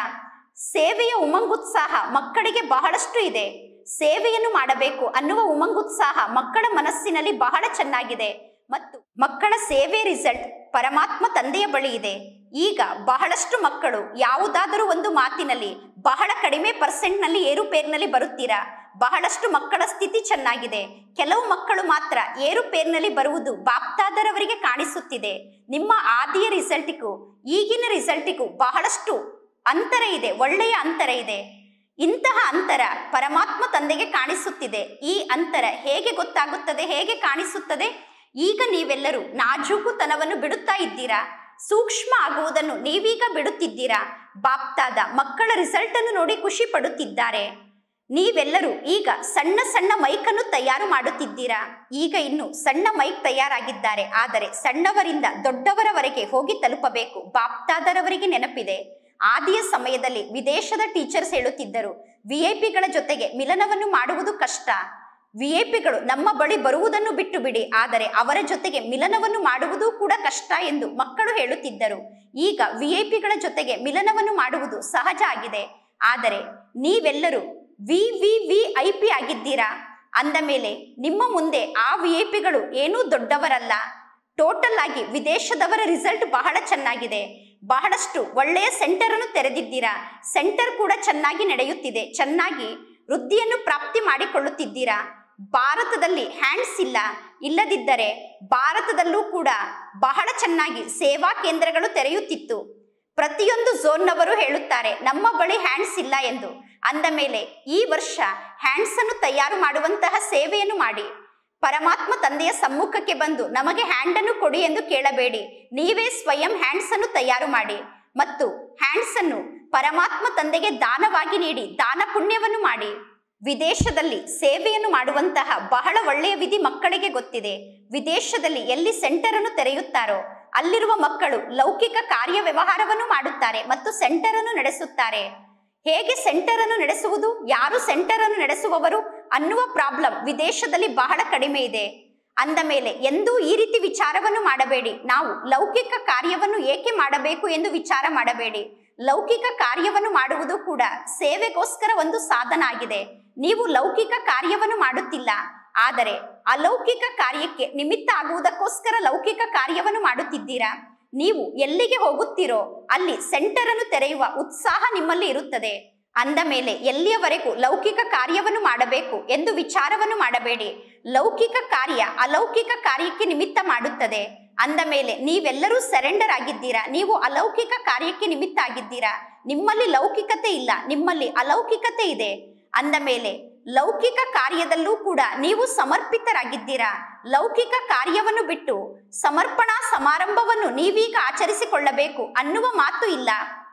ಸೇವೆಯ ಉಮಂಗುತ್ಸಾಹ ಮಕ್ಕಳಿಗೆ ಬಹಳಷ್ಟು ಇದೆ ಸೇವೆಯನ್ನು ಮಾಡಬೇಕು ಅನ್ನುವ ಉಮಂಗುತ್ಸಾಹ ಮಕ್ಕಳ ಮನಸ್ಸಿನಲ್ಲಿ ಬಹಳ ಚೆನ್ನಾಗಿದೆ ಮತ್ತು ಮಕ್ಕಳ ಸೇವೆ ರಿಸಲ್ಟ್ ಪರಮಾತ್ಮ ತಂದೆಯ ಬಳಿ ಇದೆ ಈಗ ಬಹಳಷ್ಟು ಮಕ್ಕಳು ಯಾವುದಾದರೂ ಒಂದು ಮಾತಿನಲ್ಲಿ ಬಹಳ ಕಡಿಮೆ ಪರ್ಸೆಂಟ್ನಲ್ಲಿ ಏರುಪೇರಿನಲ್ಲಿ ಬರುತ್ತೀರಾ ಬಹಳಷ್ಟು ಮಕ್ಕಳ ಸ್ಥಿತಿ ಚೆನ್ನಾಗಿದೆ ಕೆಲವು ಮಕ್ಕಳು ಮಾತ್ರ ಏರುಪೇರಿನಲ್ಲಿ ಬರುವುದು ಬಾಪ್ತಾದರವರಿಗೆ ಕಾಣಿಸುತ್ತಿದೆ ನಿಮ್ಮ ಆದಿಯ ರಿಸಲ್ಟಿಗೂ ಈಗಿನ ರಿಸಲ್ಟಿಗೂ ಬಹಳಷ್ಟು ಅಂತರ ಇದೆ ಒಳ್ಳೆಯ ಅಂತರ ಇದೆ ಇಂತಹ ಅಂತರ ಪರಮಾತ್ಮ ತಂದೆಗೆ ಕಾಣಿಸುತ್ತಿದೆ ಈ ಅಂತರ ಹೇಗೆ ಗೊತ್ತಾಗುತ್ತದೆ ಹೇಗೆ ಕಾಣಿಸುತ್ತದೆ ಈಗ ನೀವೆಲ್ಲರೂ ನಾಜೂಕುತನವನ್ನು ಬಿಡುತ್ತಾ ಇದ್ದೀರಾ ಸೂಕ್ಷ್ಮ ಆಗುವುದನ್ನು ನೀವೀಗ ಬಿಡುತ್ತಿದ್ದೀರಾ ಬಾಪ್ತಾದ ಮಕ್ಕಳ ರಿಸಲ್ಟ್ ಅನ್ನು ನೋಡಿ ಖುಷಿ ಪಡುತ್ತಿದ್ದಾರೆ ನೀವೆಲ್ಲರೂ ಈಗ ಸಣ್ಣ ಸಣ್ಣ ಮೈಕನ್ನು ತಯಾರು ಮಾಡುತ್ತಿದ್ದೀರಾ ಈಗ ಇನ್ನು ಸಣ್ಣ ಮೈಕ್ ತಯಾರಾಗಿದ್ದಾರೆ ಆದರೆ ಸಣ್ಣವರಿಂದ ದೊಡ್ಡವರವರೆಗೆ ಹೋಗಿ ತಲುಪಬೇಕು ಬಾಪ್ತಾದರವರಿಗೆ ನೆನಪಿದೆ ಆದಿಯ ಸಮಯದಲ್ಲಿ ವಿದೇಶದ ಟೀಚರ್ಸ್ ಹೇಳುತ್ತಿದ್ದರು ವಿಐಪಿಗಳ ಜೊತೆಗೆ ಮಿಲನವನ್ನು ಮಾಡುವುದು ಕಷ್ಟ ವಿಐಪಿಗಳು ನಮ್ಮ ಬಳಿ ಬರುವುದನ್ನು ಬಿಟ್ಟು ಬಿಡಿ ಆದರೆ ಅವರ ಜೊತೆಗೆ ಮಿಲನವನ್ನು ಮಾಡುವುದೂ ಕೂಡ ಕಷ್ಟ ಎಂದು ಮಕ್ಕಳು ಹೇಳುತ್ತಿದ್ದರು ಈಗ ವಿಐಪಿಗಳ ಜೊತೆಗೆ ಮಿಲನವನ್ನು ಮಾಡುವುದು ಸಹಜ ಆಗಿದೆ ಆದರೆ ನೀವೆಲ್ಲರೂ V V V I P ಆಗಿದ್ದೀರಾ ಅಂದ ಮೇಲೆ ನಿಮ್ಮ ಮುಂದೆ ಆ ವಿ ಐ ಪಿಗಳು ಏನೂ ದೊಡ್ಡವರಲ್ಲ ಟೋಟಲ್ ಆಗಿ ವಿದೇಶದವರ ರಿಸಲ್ಟ್ ಬಹಳ ಚೆನ್ನಾಗಿದೆ ಬಹಳಷ್ಟು ಒಳ್ಳೆಯ ಸೆಂಟರ್ ಅನ್ನು ತೆರೆದಿದ್ದೀರಾ ಸೆಂಟರ್ ಕೂಡ ಚೆನ್ನಾಗಿ ನಡೆಯುತ್ತಿದೆ ಚೆನ್ನಾಗಿ ವೃದ್ಧಿಯನ್ನು ಪ್ರಾಪ್ತಿ ಮಾಡಿಕೊಳ್ಳುತ್ತಿದ್ದೀರಾ ಭಾರತದಲ್ಲಿ ಹ್ಯಾಂಡ್ಸ್ ಇಲ್ಲ ಇಲ್ಲದಿದ್ದರೆ ಭಾರತದಲ್ಲೂ ಕೂಡ ಬಹಳ ಚೆನ್ನಾಗಿ ಸೇವಾ ಕೇಂದ್ರಗಳು ತೆರೆಯುತ್ತಿತ್ತು ಪ್ರತಿಯೊಂದು ಝೋನ್ನವರು ಹೇಳುತ್ತಾರೆ ನಮ್ಮ ಬಳಿ ಹ್ಯಾಂಡ್ಸ್ ಇಲ್ಲ ಎಂದು ಅಂದ ಮೇಲೆ ಈ ವರ್ಷ ಹ್ಯಾಂಡ್ಸ್ ಅನ್ನು ತಯಾರು ಮಾಡುವಂತಹ ಸೇವೆಯನ್ನು ಮಾಡಿ ಪರಮಾತ್ಮ ತಂದೆಯ ಸಮ್ಮುಖಕ್ಕೆ ಬಂದು ನಮಗೆ ಹ್ಯಾಂಡ್ ಅನ್ನು ಕೊಡಿ ಎಂದು ಕೇಳಬೇಡಿ ನೀವೇ ಸ್ವಯಂ ಹ್ಯಾಂಡ್ಸ್ ಅನ್ನು ತಯಾರು ಮಾಡಿ ಮತ್ತು ಹ್ಯಾಂಡ್ಸ್ ಅನ್ನು ಪರಮಾತ್ಮ ತಂದೆಗೆ ದಾನವಾಗಿ ನೀಡಿ ದಾನ ಪುಣ್ಯವನ್ನು ಮಾಡಿ ವಿದೇಶದಲ್ಲಿ ಸೇವೆಯನ್ನು ಮಾಡುವಂತಹ ಬಹಳ ಒಳ್ಳೆಯ ವಿಧಿ ಮಕ್ಕಳಿಗೆ ಗೊತ್ತಿದೆ ವಿದೇಶದಲ್ಲಿ ಎಲ್ಲಿ ಸೆಂಟರ್ ಅನ್ನು ತೆರೆಯುತ್ತಾರೋ ಅಲ್ಲಿರುವ ಮಕ್ಕಳು ಲೌಕಿಕ ಕಾರ್ಯ ವ್ಯವಹಾರವನ್ನು ಮಾಡುತ್ತಾರೆ ಮತ್ತು ಸೆಂಟರ್ ಅನ್ನು ನಡೆಸುತ್ತಾರೆ ಹೇಗೆ ಸೆಂಟರ್ ಅನ್ನು ನಡೆಸುವುದು ಯಾರು ಸೆಂಟರ್ ಅನ್ನು ನಡೆಸುವವರು ಅನ್ನುವ ಪ್ರಾಬ್ಲಮ್ ವಿದೇಶದಲ್ಲಿ ಬಹಳ ಕಡಿಮೆ ಇದೆ ಅಂದ ಮೇಲೆ ಎಂದೂ ಈ ರೀತಿ ವಿಚಾರವನ್ನು ಮಾಡಬೇಡಿ ನಾವು ಲೌಕಿಕ ಕಾರ್ಯವನ್ನು ಏಕೆ ಮಾಡಬೇಕು ಎಂದು ವಿಚಾರ ಮಾಡಬೇಡಿ ಲೌಕಿಕ ಕಾರ್ಯವನ್ನು ಮಾಡುವುದು ಕೂಡ ಸೇವೆಗೋಸ್ಕರ ಒಂದು ಸಾಧನ ಆಗಿದೆ ನೀವು ಲೌಕಿಕ ಕಾರ್ಯವನ್ನು ಮಾಡುತ್ತಿಲ್ಲ ಆದರೆ ಅಲೌಕಿಕ ಕಾರ್ಯಕ್ಕೆ ನಿಮಿತ್ತ ಆಗುವುದಕ್ಕೋಸ್ಕರ ಲೌಕಿಕ ಕಾರ್ಯವನ್ನು ಮಾಡುತ್ತಿದ್ದೀರಾ ನೀವು ಎಲ್ಲಿಗೆ ಹೋಗುತ್ತೀರೋ ಅಲ್ಲಿ ಸೆಂಟರ್ ಅನ್ನು ತೆರೆಯುವ ಉತ್ಸಾಹ ನಿಮ್ಮಲ್ಲಿ ಇರುತ್ತದೆ ಅಂದ ಮೇಲೆ ಎಲ್ಲಿಯವರೆಗೂ ಲೌಕಿಕ ಕಾರ್ಯವನ್ನು ಮಾಡಬೇಕು ಎಂದು ವಿಚಾರವನ್ನು ಮಾಡಬೇಡಿ ಲೌಕಿಕ ಕಾರ್ಯ ಅಲೌಕಿಕ ಕಾರ್ಯಕ್ಕೆ ನಿಮಿತ್ತ ಮಾಡುತ್ತದೆ ಅಂದ ಮೇಲೆ ನೀವೆಲ್ಲರೂ ಸರೆಂಡರ್ ಆಗಿದ್ದೀರಾ ನೀವು ಅಲೌಕಿಕ ಕಾರ್ಯಕ್ಕೆ ನಿಮಿತ್ತ ಆಗಿದ್ದೀರಾ ನಿಮ್ಮಲ್ಲಿ ಲೌಕಿಕತೆ ಇಲ್ಲ ನಿಮ್ಮಲ್ಲಿ ಅಲೌಕಿಕತೆ ಇದೆ ಅಂದ ಮೇಲೆ ಲೌಕಿಕ ಕಾರ್ಯದಲ್ಲೂ ಕೂಡ ನೀವು ಸಮರ್ಪಿತರಾಗಿದ್ದೀರಾ ಲೌಕಿಕ ಕಾರ್ಯವನ್ನು ಬಿಟ್ಟು ಸಮರ್ಪಣಾ ಸಮಾರಂಭವನ್ನು ನೀವೀಗ ಆಚರಿಸಿಕೊಳ್ಳಬೇಕು ಅನ್ನುವ ಮಾತು ಇಲ್ಲ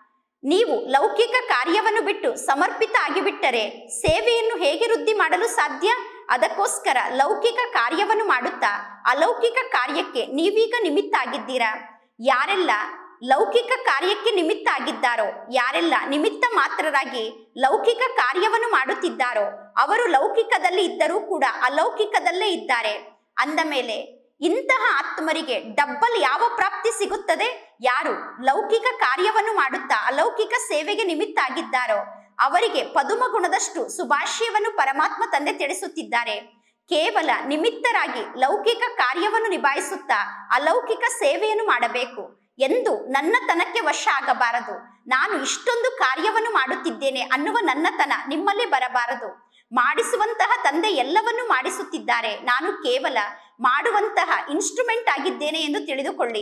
ನೀವು ಲೌಕಿಕ ಕಾರ್ಯವನ್ನು ಬಿಟ್ಟು ಸಮರ್ಪಿತ ಆಗಿಬಿಟ್ಟರೆ ಸೇವೆಯನ್ನು ಹೇಗೆ ವೃದ್ಧಿ ಮಾಡಲು ಸಾಧ್ಯ ಅದಕ್ಕೋಸ್ಕರ ಲೌಕಿಕ ಕಾರ್ಯವನ್ನು ಮಾಡುತ್ತಾ ಅಲೌಕಿಕ ಕಾರ್ಯಕ್ಕೆ ನೀವೀಗ ನಿಮಿತ್ತ ಆಗಿದ್ದೀರಾ ಯಾರೆಲ್ಲ ಲೌಕಿಕ ಕಾರ್ಯಕ್ಕೆ ನಿಮಿತ್ತ ಆಗಿದ್ದಾರೋ ಯಾರೆಲ್ಲ ನಿಮಿತ್ತ ಮಾತ್ರರಾಗಿ ಲೌಕಿಕ ಕಾರ್ಯವನ್ನು ಮಾಡುತ್ತಿದ್ದಾರೋ ಅವರು ಲೌಕಿಕದಲ್ಲಿ ಇದ್ದರೂ ಕೂಡ ಅಲೌಕಿಕದಲ್ಲೇ ಇದ್ದಾರೆ ಅಂದ ಮೇಲೆ ಇಂತಹ ಆತ್ಮರಿಗೆ ಡಬ್ಬಲ್ ಯಾವ ಪ್ರಾಪ್ತಿ ಸಿಗುತ್ತದೆ ಯಾರು ಲೌಕಿಕ ಕಾರ್ಯವನ್ನು ಮಾಡುತ್ತಾ ಅಲೌಕಿಕ ಸೇವೆಗೆ ನಿಮಿತ್ತ ಆಗಿದ್ದಾರೋ ಅವರಿಗೆ ಪದುಮ ಗುಣದಷ್ಟು ಸುಭಾಷ್ಯವನ್ನು ಪರಮಾತ್ಮ ತಂದೆ ತಿಳಿಸುತ್ತಿದ್ದಾರೆ ಕೇವಲ ನಿಮಿತ್ತರಾಗಿ ಲೌಕಿಕ ಕಾರ್ಯವನ್ನು ನಿಭಾಯಿಸುತ್ತಾ ಅಲೌಕಿಕ ಸೇವೆಯನ್ನು ಮಾಡಬೇಕು ಎಂದು ನನ್ನತನಕ್ಕೆ ವಶ ಆಗಬಾರದು ನಾನು ಇಷ್ಟೊಂದು ಕಾರ್ಯವನ್ನು ಮಾಡುತ್ತಿದ್ದೇನೆ ಅನ್ನುವ ನನ್ನತನ ನಿಮ್ಮಲ್ಲಿ ಬರಬಾರದು ಮಾಡಿಸುವಂತಹ ತಂದೆ ಎಲ್ಲವನ್ನೂ ಮಾಡಿಸುತ್ತಿದ್ದಾರೆ ನಾನು ಕೇವಲ ಮಾಡುವಂತಹ ಇನ್ಸ್ಟ್ರುಮೆಂಟ್ ಆಗಿದ್ದೇನೆ ಎಂದು ತಿಳಿದುಕೊಳ್ಳಿ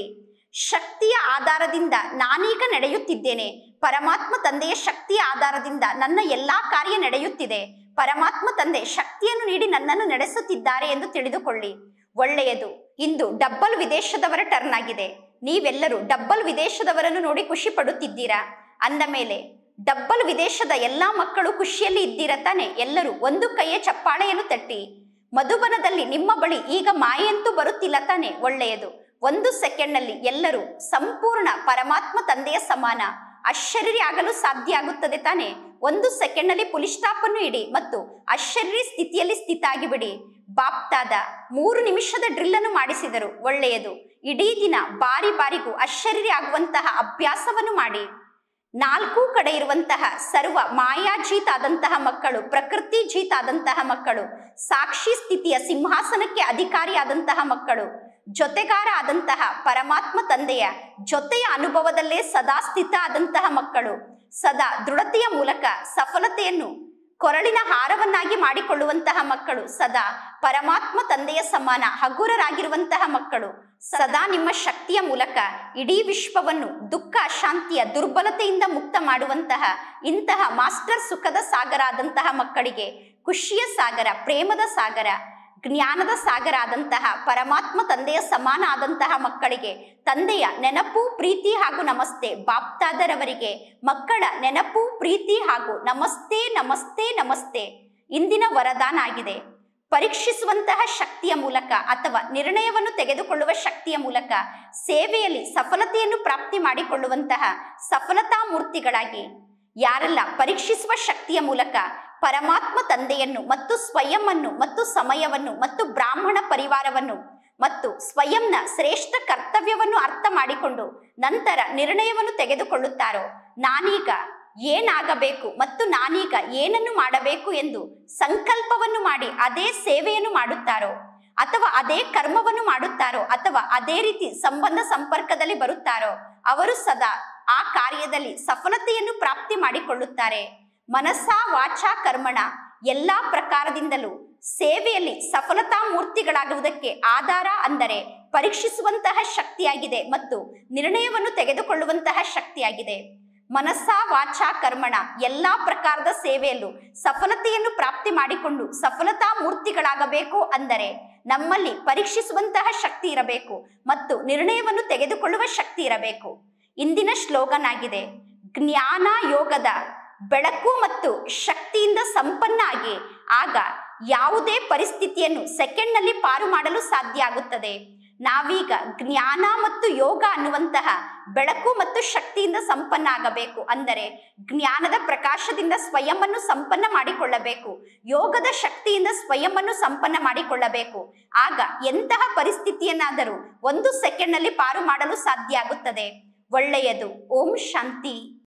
ಶಕ್ತಿಯ ಆಧಾರದಿಂದ ನಾನೀಗ ನಡೆಯುತ್ತಿದ್ದೇನೆ ಪರಮಾತ್ಮ ತಂದೆಯ ಶಕ್ತಿಯ ಆಧಾರದಿಂದ ನನ್ನ ಎಲ್ಲಾ ಕಾರ್ಯ ನಡೆಯುತ್ತಿದೆ ಪರಮಾತ್ಮ ತಂದೆ ಶಕ್ತಿಯನ್ನು ನೀಡಿ ನನ್ನನ್ನು ನಡೆಸುತ್ತಿದ್ದಾರೆ ಎಂದು ತಿಳಿದುಕೊಳ್ಳಿ ಒಳ್ಳೆಯದು ಇಂದು ಡಬ್ಬಲ್ ವಿದೇಶದವರ ಟರ್ನ್ ಆಗಿದೆ ನೀವೆಲ್ಲರೂ ಡಬ್ಬಲ್ ವಿದೇಶದವರನ್ನು ನೋಡಿ ಖುಷಿ ಪಡುತ್ತಿದ್ದೀರಾ ಅಂದ ಮೇಲೆ ಡಬ್ಬಲ್ ವಿದೇಶದ ಎಲ್ಲಾ ಮಕ್ಕಳು ಖುಷಿಯಲ್ಲಿ ಇದ್ದೀರಾ ತಾನೆ ಎಲ್ಲರೂ ಒಂದು ಕೈಯ ಚಪ್ಪಾಳೆಯನ್ನು ತಟ್ಟಿ ಮಧುಬನದಲ್ಲಿ ನಿಮ್ಮ ಬಳಿ ಈಗ ಮಾಯಂತೂ ಬರುತ್ತಿಲ್ಲ ತಾನೆ ಒಳ್ಳೆಯದು ಒಂದು ಸೆಕೆಂಡ್ನಲ್ಲಿ ಎಲ್ಲರೂ ಸಂಪೂರ್ಣ ಪರಮಾತ್ಮ ತಂದೆಯ ಸಮಾನ ಅಶರೀರಿ ಆಗಲು ಸಾಧ್ಯ ಆಗುತ್ತದೆ ತಾನೆ ಒಂದು ಸೆಕೆಂಡ್ನಲ್ಲಿ ಪುಲಿ ಸ್ಟಾಪ್ ಅನ್ನು ಇಡಿ ಮತ್ತು ಅಶರೀರಿ ಸ್ಥಿತಿಯಲ್ಲಿ ಸ್ಥಿತ ಆಗಿಬಿಡಿ ಬಾಪ್ತಾದ ಮೂರು ನಿಮಿಷದ ಡ್ರಿಲ್ ಅನ್ನು ಮಾಡಿಸಿದರು ಒಳ್ಳೆಯದು ಇಡೀ ದಿನ ಬಾರಿ ಬಾರಿಗೂ ಅಶರೀರಿ ಆಗುವಂತಹ ಅಭ್ಯಾಸವನ್ನು ಮಾಡಿ ನಾಲ್ಕು ಕಡೆ ಇರುವಂತಹ ಸರ್ವ ಮಾಯಾಜೀತ್ ಆದಂತಹ ಮಕ್ಕಳು ಪ್ರಕೃತಿ ಜೀತ್ ಆದಂತಹ ಮಕ್ಕಳು ಸಾಕ್ಷಿ ಸ್ಥಿತಿಯ ಸಿಂಹಾಸನಕ್ಕೆ ಅಧಿಕಾರಿಯಾದಂತಹ ಮಕ್ಕಳು ಜೊತೆಗಾರ ಆದಂತಹ ಪರಮಾತ್ಮ ತಂದೆಯ ಜೊತೆಯ ಅನುಭವದಲ್ಲೇ ಸದಾ ಸ್ಥಿತ ಆದಂತಹ ಮಕ್ಕಳು ಸದಾ ದೃಢತೆಯ ಮೂಲಕ ಸಫಲತೆಯನ್ನು ಕೊರಳಿನ ಹಾರವನ್ನಾಗಿ ಮಾಡಿಕೊಳ್ಳುವಂತಹ ಮಕ್ಕಳು ಸದಾ ಪರಮಾತ್ಮ ತಂದೆಯ ಸಮಾನ ಹಗುರರಾಗಿರುವಂತಹ ಮಕ್ಕಳು ಸದಾ ನಿಮ್ಮ ಶಕ್ತಿಯ ಮೂಲಕ ಇಡೀ ವಿಶ್ವವನ್ನು ದುಃಖ ಶಾಂತಿಯ ದುರ್ಬಲತೆಯಿಂದ ಮುಕ್ತ ಮಾಡುವಂತಹ ಇಂತಹ ಮಾಸ್ಟರ್ ಸುಖದ ಸಾಗರ ಆದಂತಹ ಮಕ್ಕಳಿಗೆ ಖುಷಿಯ ಸಾಗರ ಪ್ರೇಮದ ಸಾಗರ ಜ್ಞಾನದ ಸಾಗರ ಆದಂತಹ ಪರಮಾತ್ಮ ತಂದೆಯ ಸಮಾನ ಆದಂತಹ ಮಕ್ಕಳಿಗೆ ತಂದೆಯ ನೆನಪು ಪ್ರೀತಿ ಹಾಗೂ ನಮಸ್ತೆ ಬಾಪ್ತಾದರವರಿಗೆ ಮಕ್ಕಳ ನೆನಪು ಪ್ರೀತಿ ಹಾಗೂ ನಮಸ್ತೆ ನಮಸ್ತೆ ನಮಸ್ತೆ ಇಂದಿನ ವರದಾನ ಆಗಿದೆ ಪರೀಕ್ಷಿಸುವಂತಹ ಶಕ್ತಿಯ ಮೂಲಕ ಅಥವಾ ನಿರ್ಣಯವನ್ನು ತೆಗೆದುಕೊಳ್ಳುವ ಶಕ್ತಿಯ ಮೂಲಕ ಸೇವೆಯಲ್ಲಿ ಸಫಲತೆಯನ್ನು ಪ್ರಾಪ್ತಿ ಮಾಡಿಕೊಳ್ಳುವಂತಹ ಸಫಲತಾ ಮೂರ್ತಿಗಳಾಗಿ ಯಾರೆಲ್ಲ ಪರೀಕ್ಷಿಸುವ ಶಕ್ತಿಯ ಮೂಲಕ ಪರಮಾತ್ಮ ತಂದೆಯನ್ನು ಮತ್ತು ಸ್ವಯಂವನ್ನು ಮತ್ತು ಸಮಯವನ್ನು ಮತ್ತು ಬ್ರಾಹ್ಮಣ ಪರಿವಾರವನ್ನು ಮತ್ತು ಸ್ವಯಂನ ಶ್ರೇಷ್ಠ ಕರ್ತವ್ಯವನ್ನು ಅರ್ಥ ಮಾಡಿಕೊಂಡು ನಂತರ ನಿರ್ಣಯವನ್ನು ತೆಗೆದುಕೊಳ್ಳುತ್ತಾರೋ ನಾನೀಗ ಏನಾಗಬೇಕು ಮತ್ತು ನಾನೀಗ ಏನನ್ನು ಮಾಡಬೇಕು ಎಂದು ಸಂಕಲ್ಪವನ್ನು ಮಾಡಿ ಅದೇ ಸೇವೆಯನ್ನು ಮಾಡುತ್ತಾರೋ ಅಥವಾ ಅದೇ ಕರ್ಮವನ್ನು ಮಾಡುತ್ತಾರೋ ಅಥವಾ ಅದೇ ರೀತಿ ಸಂಬಂಧ ಸಂಪರ್ಕದಲ್ಲಿ ಬರುತ್ತಾರೋ ಅವರು ಸದಾ ಆ ಕಾರ್ಯದಲ್ಲಿ ಸಫಲತೆಯನ್ನು ಪ್ರಾಪ್ತಿ ಮಾಡಿಕೊಳ್ಳುತ್ತಾರೆ ಮನಸ್ಸ ವಾಚ ಕರ್ಮಣ ಎಲ್ಲಾ ಪ್ರಕಾರದಿಂದಲೂ ಸೇವೆಯಲ್ಲಿ ಸಫಲತಾ ಮೂರ್ತಿಗಳಾಗುವುದಕ್ಕೆ ಆಧಾರ ಅಂದರೆ ಪರೀಕ್ಷಿಸುವಂತಹ ಶಕ್ತಿಯಾಗಿದೆ ಮತ್ತು ನಿರ್ಣಯವನ್ನು ತೆಗೆದುಕೊಳ್ಳುವಂತಹ ಶಕ್ತಿಯಾಗಿದೆ ಮನಸ್ಸ ವಾಚ ಕರ್ಮಣ ಎಲ್ಲಾ ಪ್ರಕಾರದ ಸೇವೆಯಲ್ಲೂ ಸಫಲತೆಯನ್ನು ಪ್ರಾಪ್ತಿ ಮಾಡಿಕೊಂಡು ಸಫಲತಾ ಮೂರ್ತಿಗಳಾಗಬೇಕು ಅಂದರೆ ನಮ್ಮಲ್ಲಿ ಪರೀಕ್ಷಿಸುವಂತಹ ಶಕ್ತಿ ಇರಬೇಕು ಮತ್ತು ನಿರ್ಣಯವನ್ನು ತೆಗೆದುಕೊಳ್ಳುವ ಶಕ್ತಿ ಇರಬೇಕು ಇಂದಿನ ಸ್ಲೋಗನ್ ಆಗಿದೆ ಜ್ಞಾನ ಯೋಗದ ಬೆಳಕು ಮತ್ತು ಶಕ್ತಿಯಿಂದ ಸಂಪನ್ನ ಆಗಿ ಆಗ ಯಾವುದೇ ಪರಿಸ್ಥಿತಿಯನ್ನು ಸೆಕೆಂಡ್ನಲ್ಲಿ ಪಾರು ಮಾಡಲು ಸಾಧ್ಯ ಆಗುತ್ತದೆ ನಾವೀಗ ಜ್ಞಾನ ಮತ್ತು ಯೋಗ ಅನ್ನುವಂತಹ ಬೆಳಕು ಮತ್ತು ಶಕ್ತಿಯಿಂದ ಸಂಪನ್ನ ಆಗಬೇಕು ಅಂದರೆ ಜ್ಞಾನದ ಪ್ರಕಾಶದಿಂದ ಸ್ವಯಂವನ್ನು ಸಂಪನ್ನ ಮಾಡಿಕೊಳ್ಳಬೇಕು ಯೋಗದ ಶಕ್ತಿಯಿಂದ ಸ್ವಯಂವನ್ನು ಸಂಪನ್ನ ಮಾಡಿಕೊಳ್ಳಬೇಕು ಆಗ ಎಂತಹ ಪರಿಸ್ಥಿತಿಯನ್ನಾದರೂ ಒಂದು ಸೆಕೆಂಡ್ನಲ್ಲಿ ಪಾರು ಮಾಡಲು ಸಾಧ್ಯ ಆಗುತ್ತದೆ ಒಳ್ಳೆಯದು ಓಂ ಶಾಂತಿ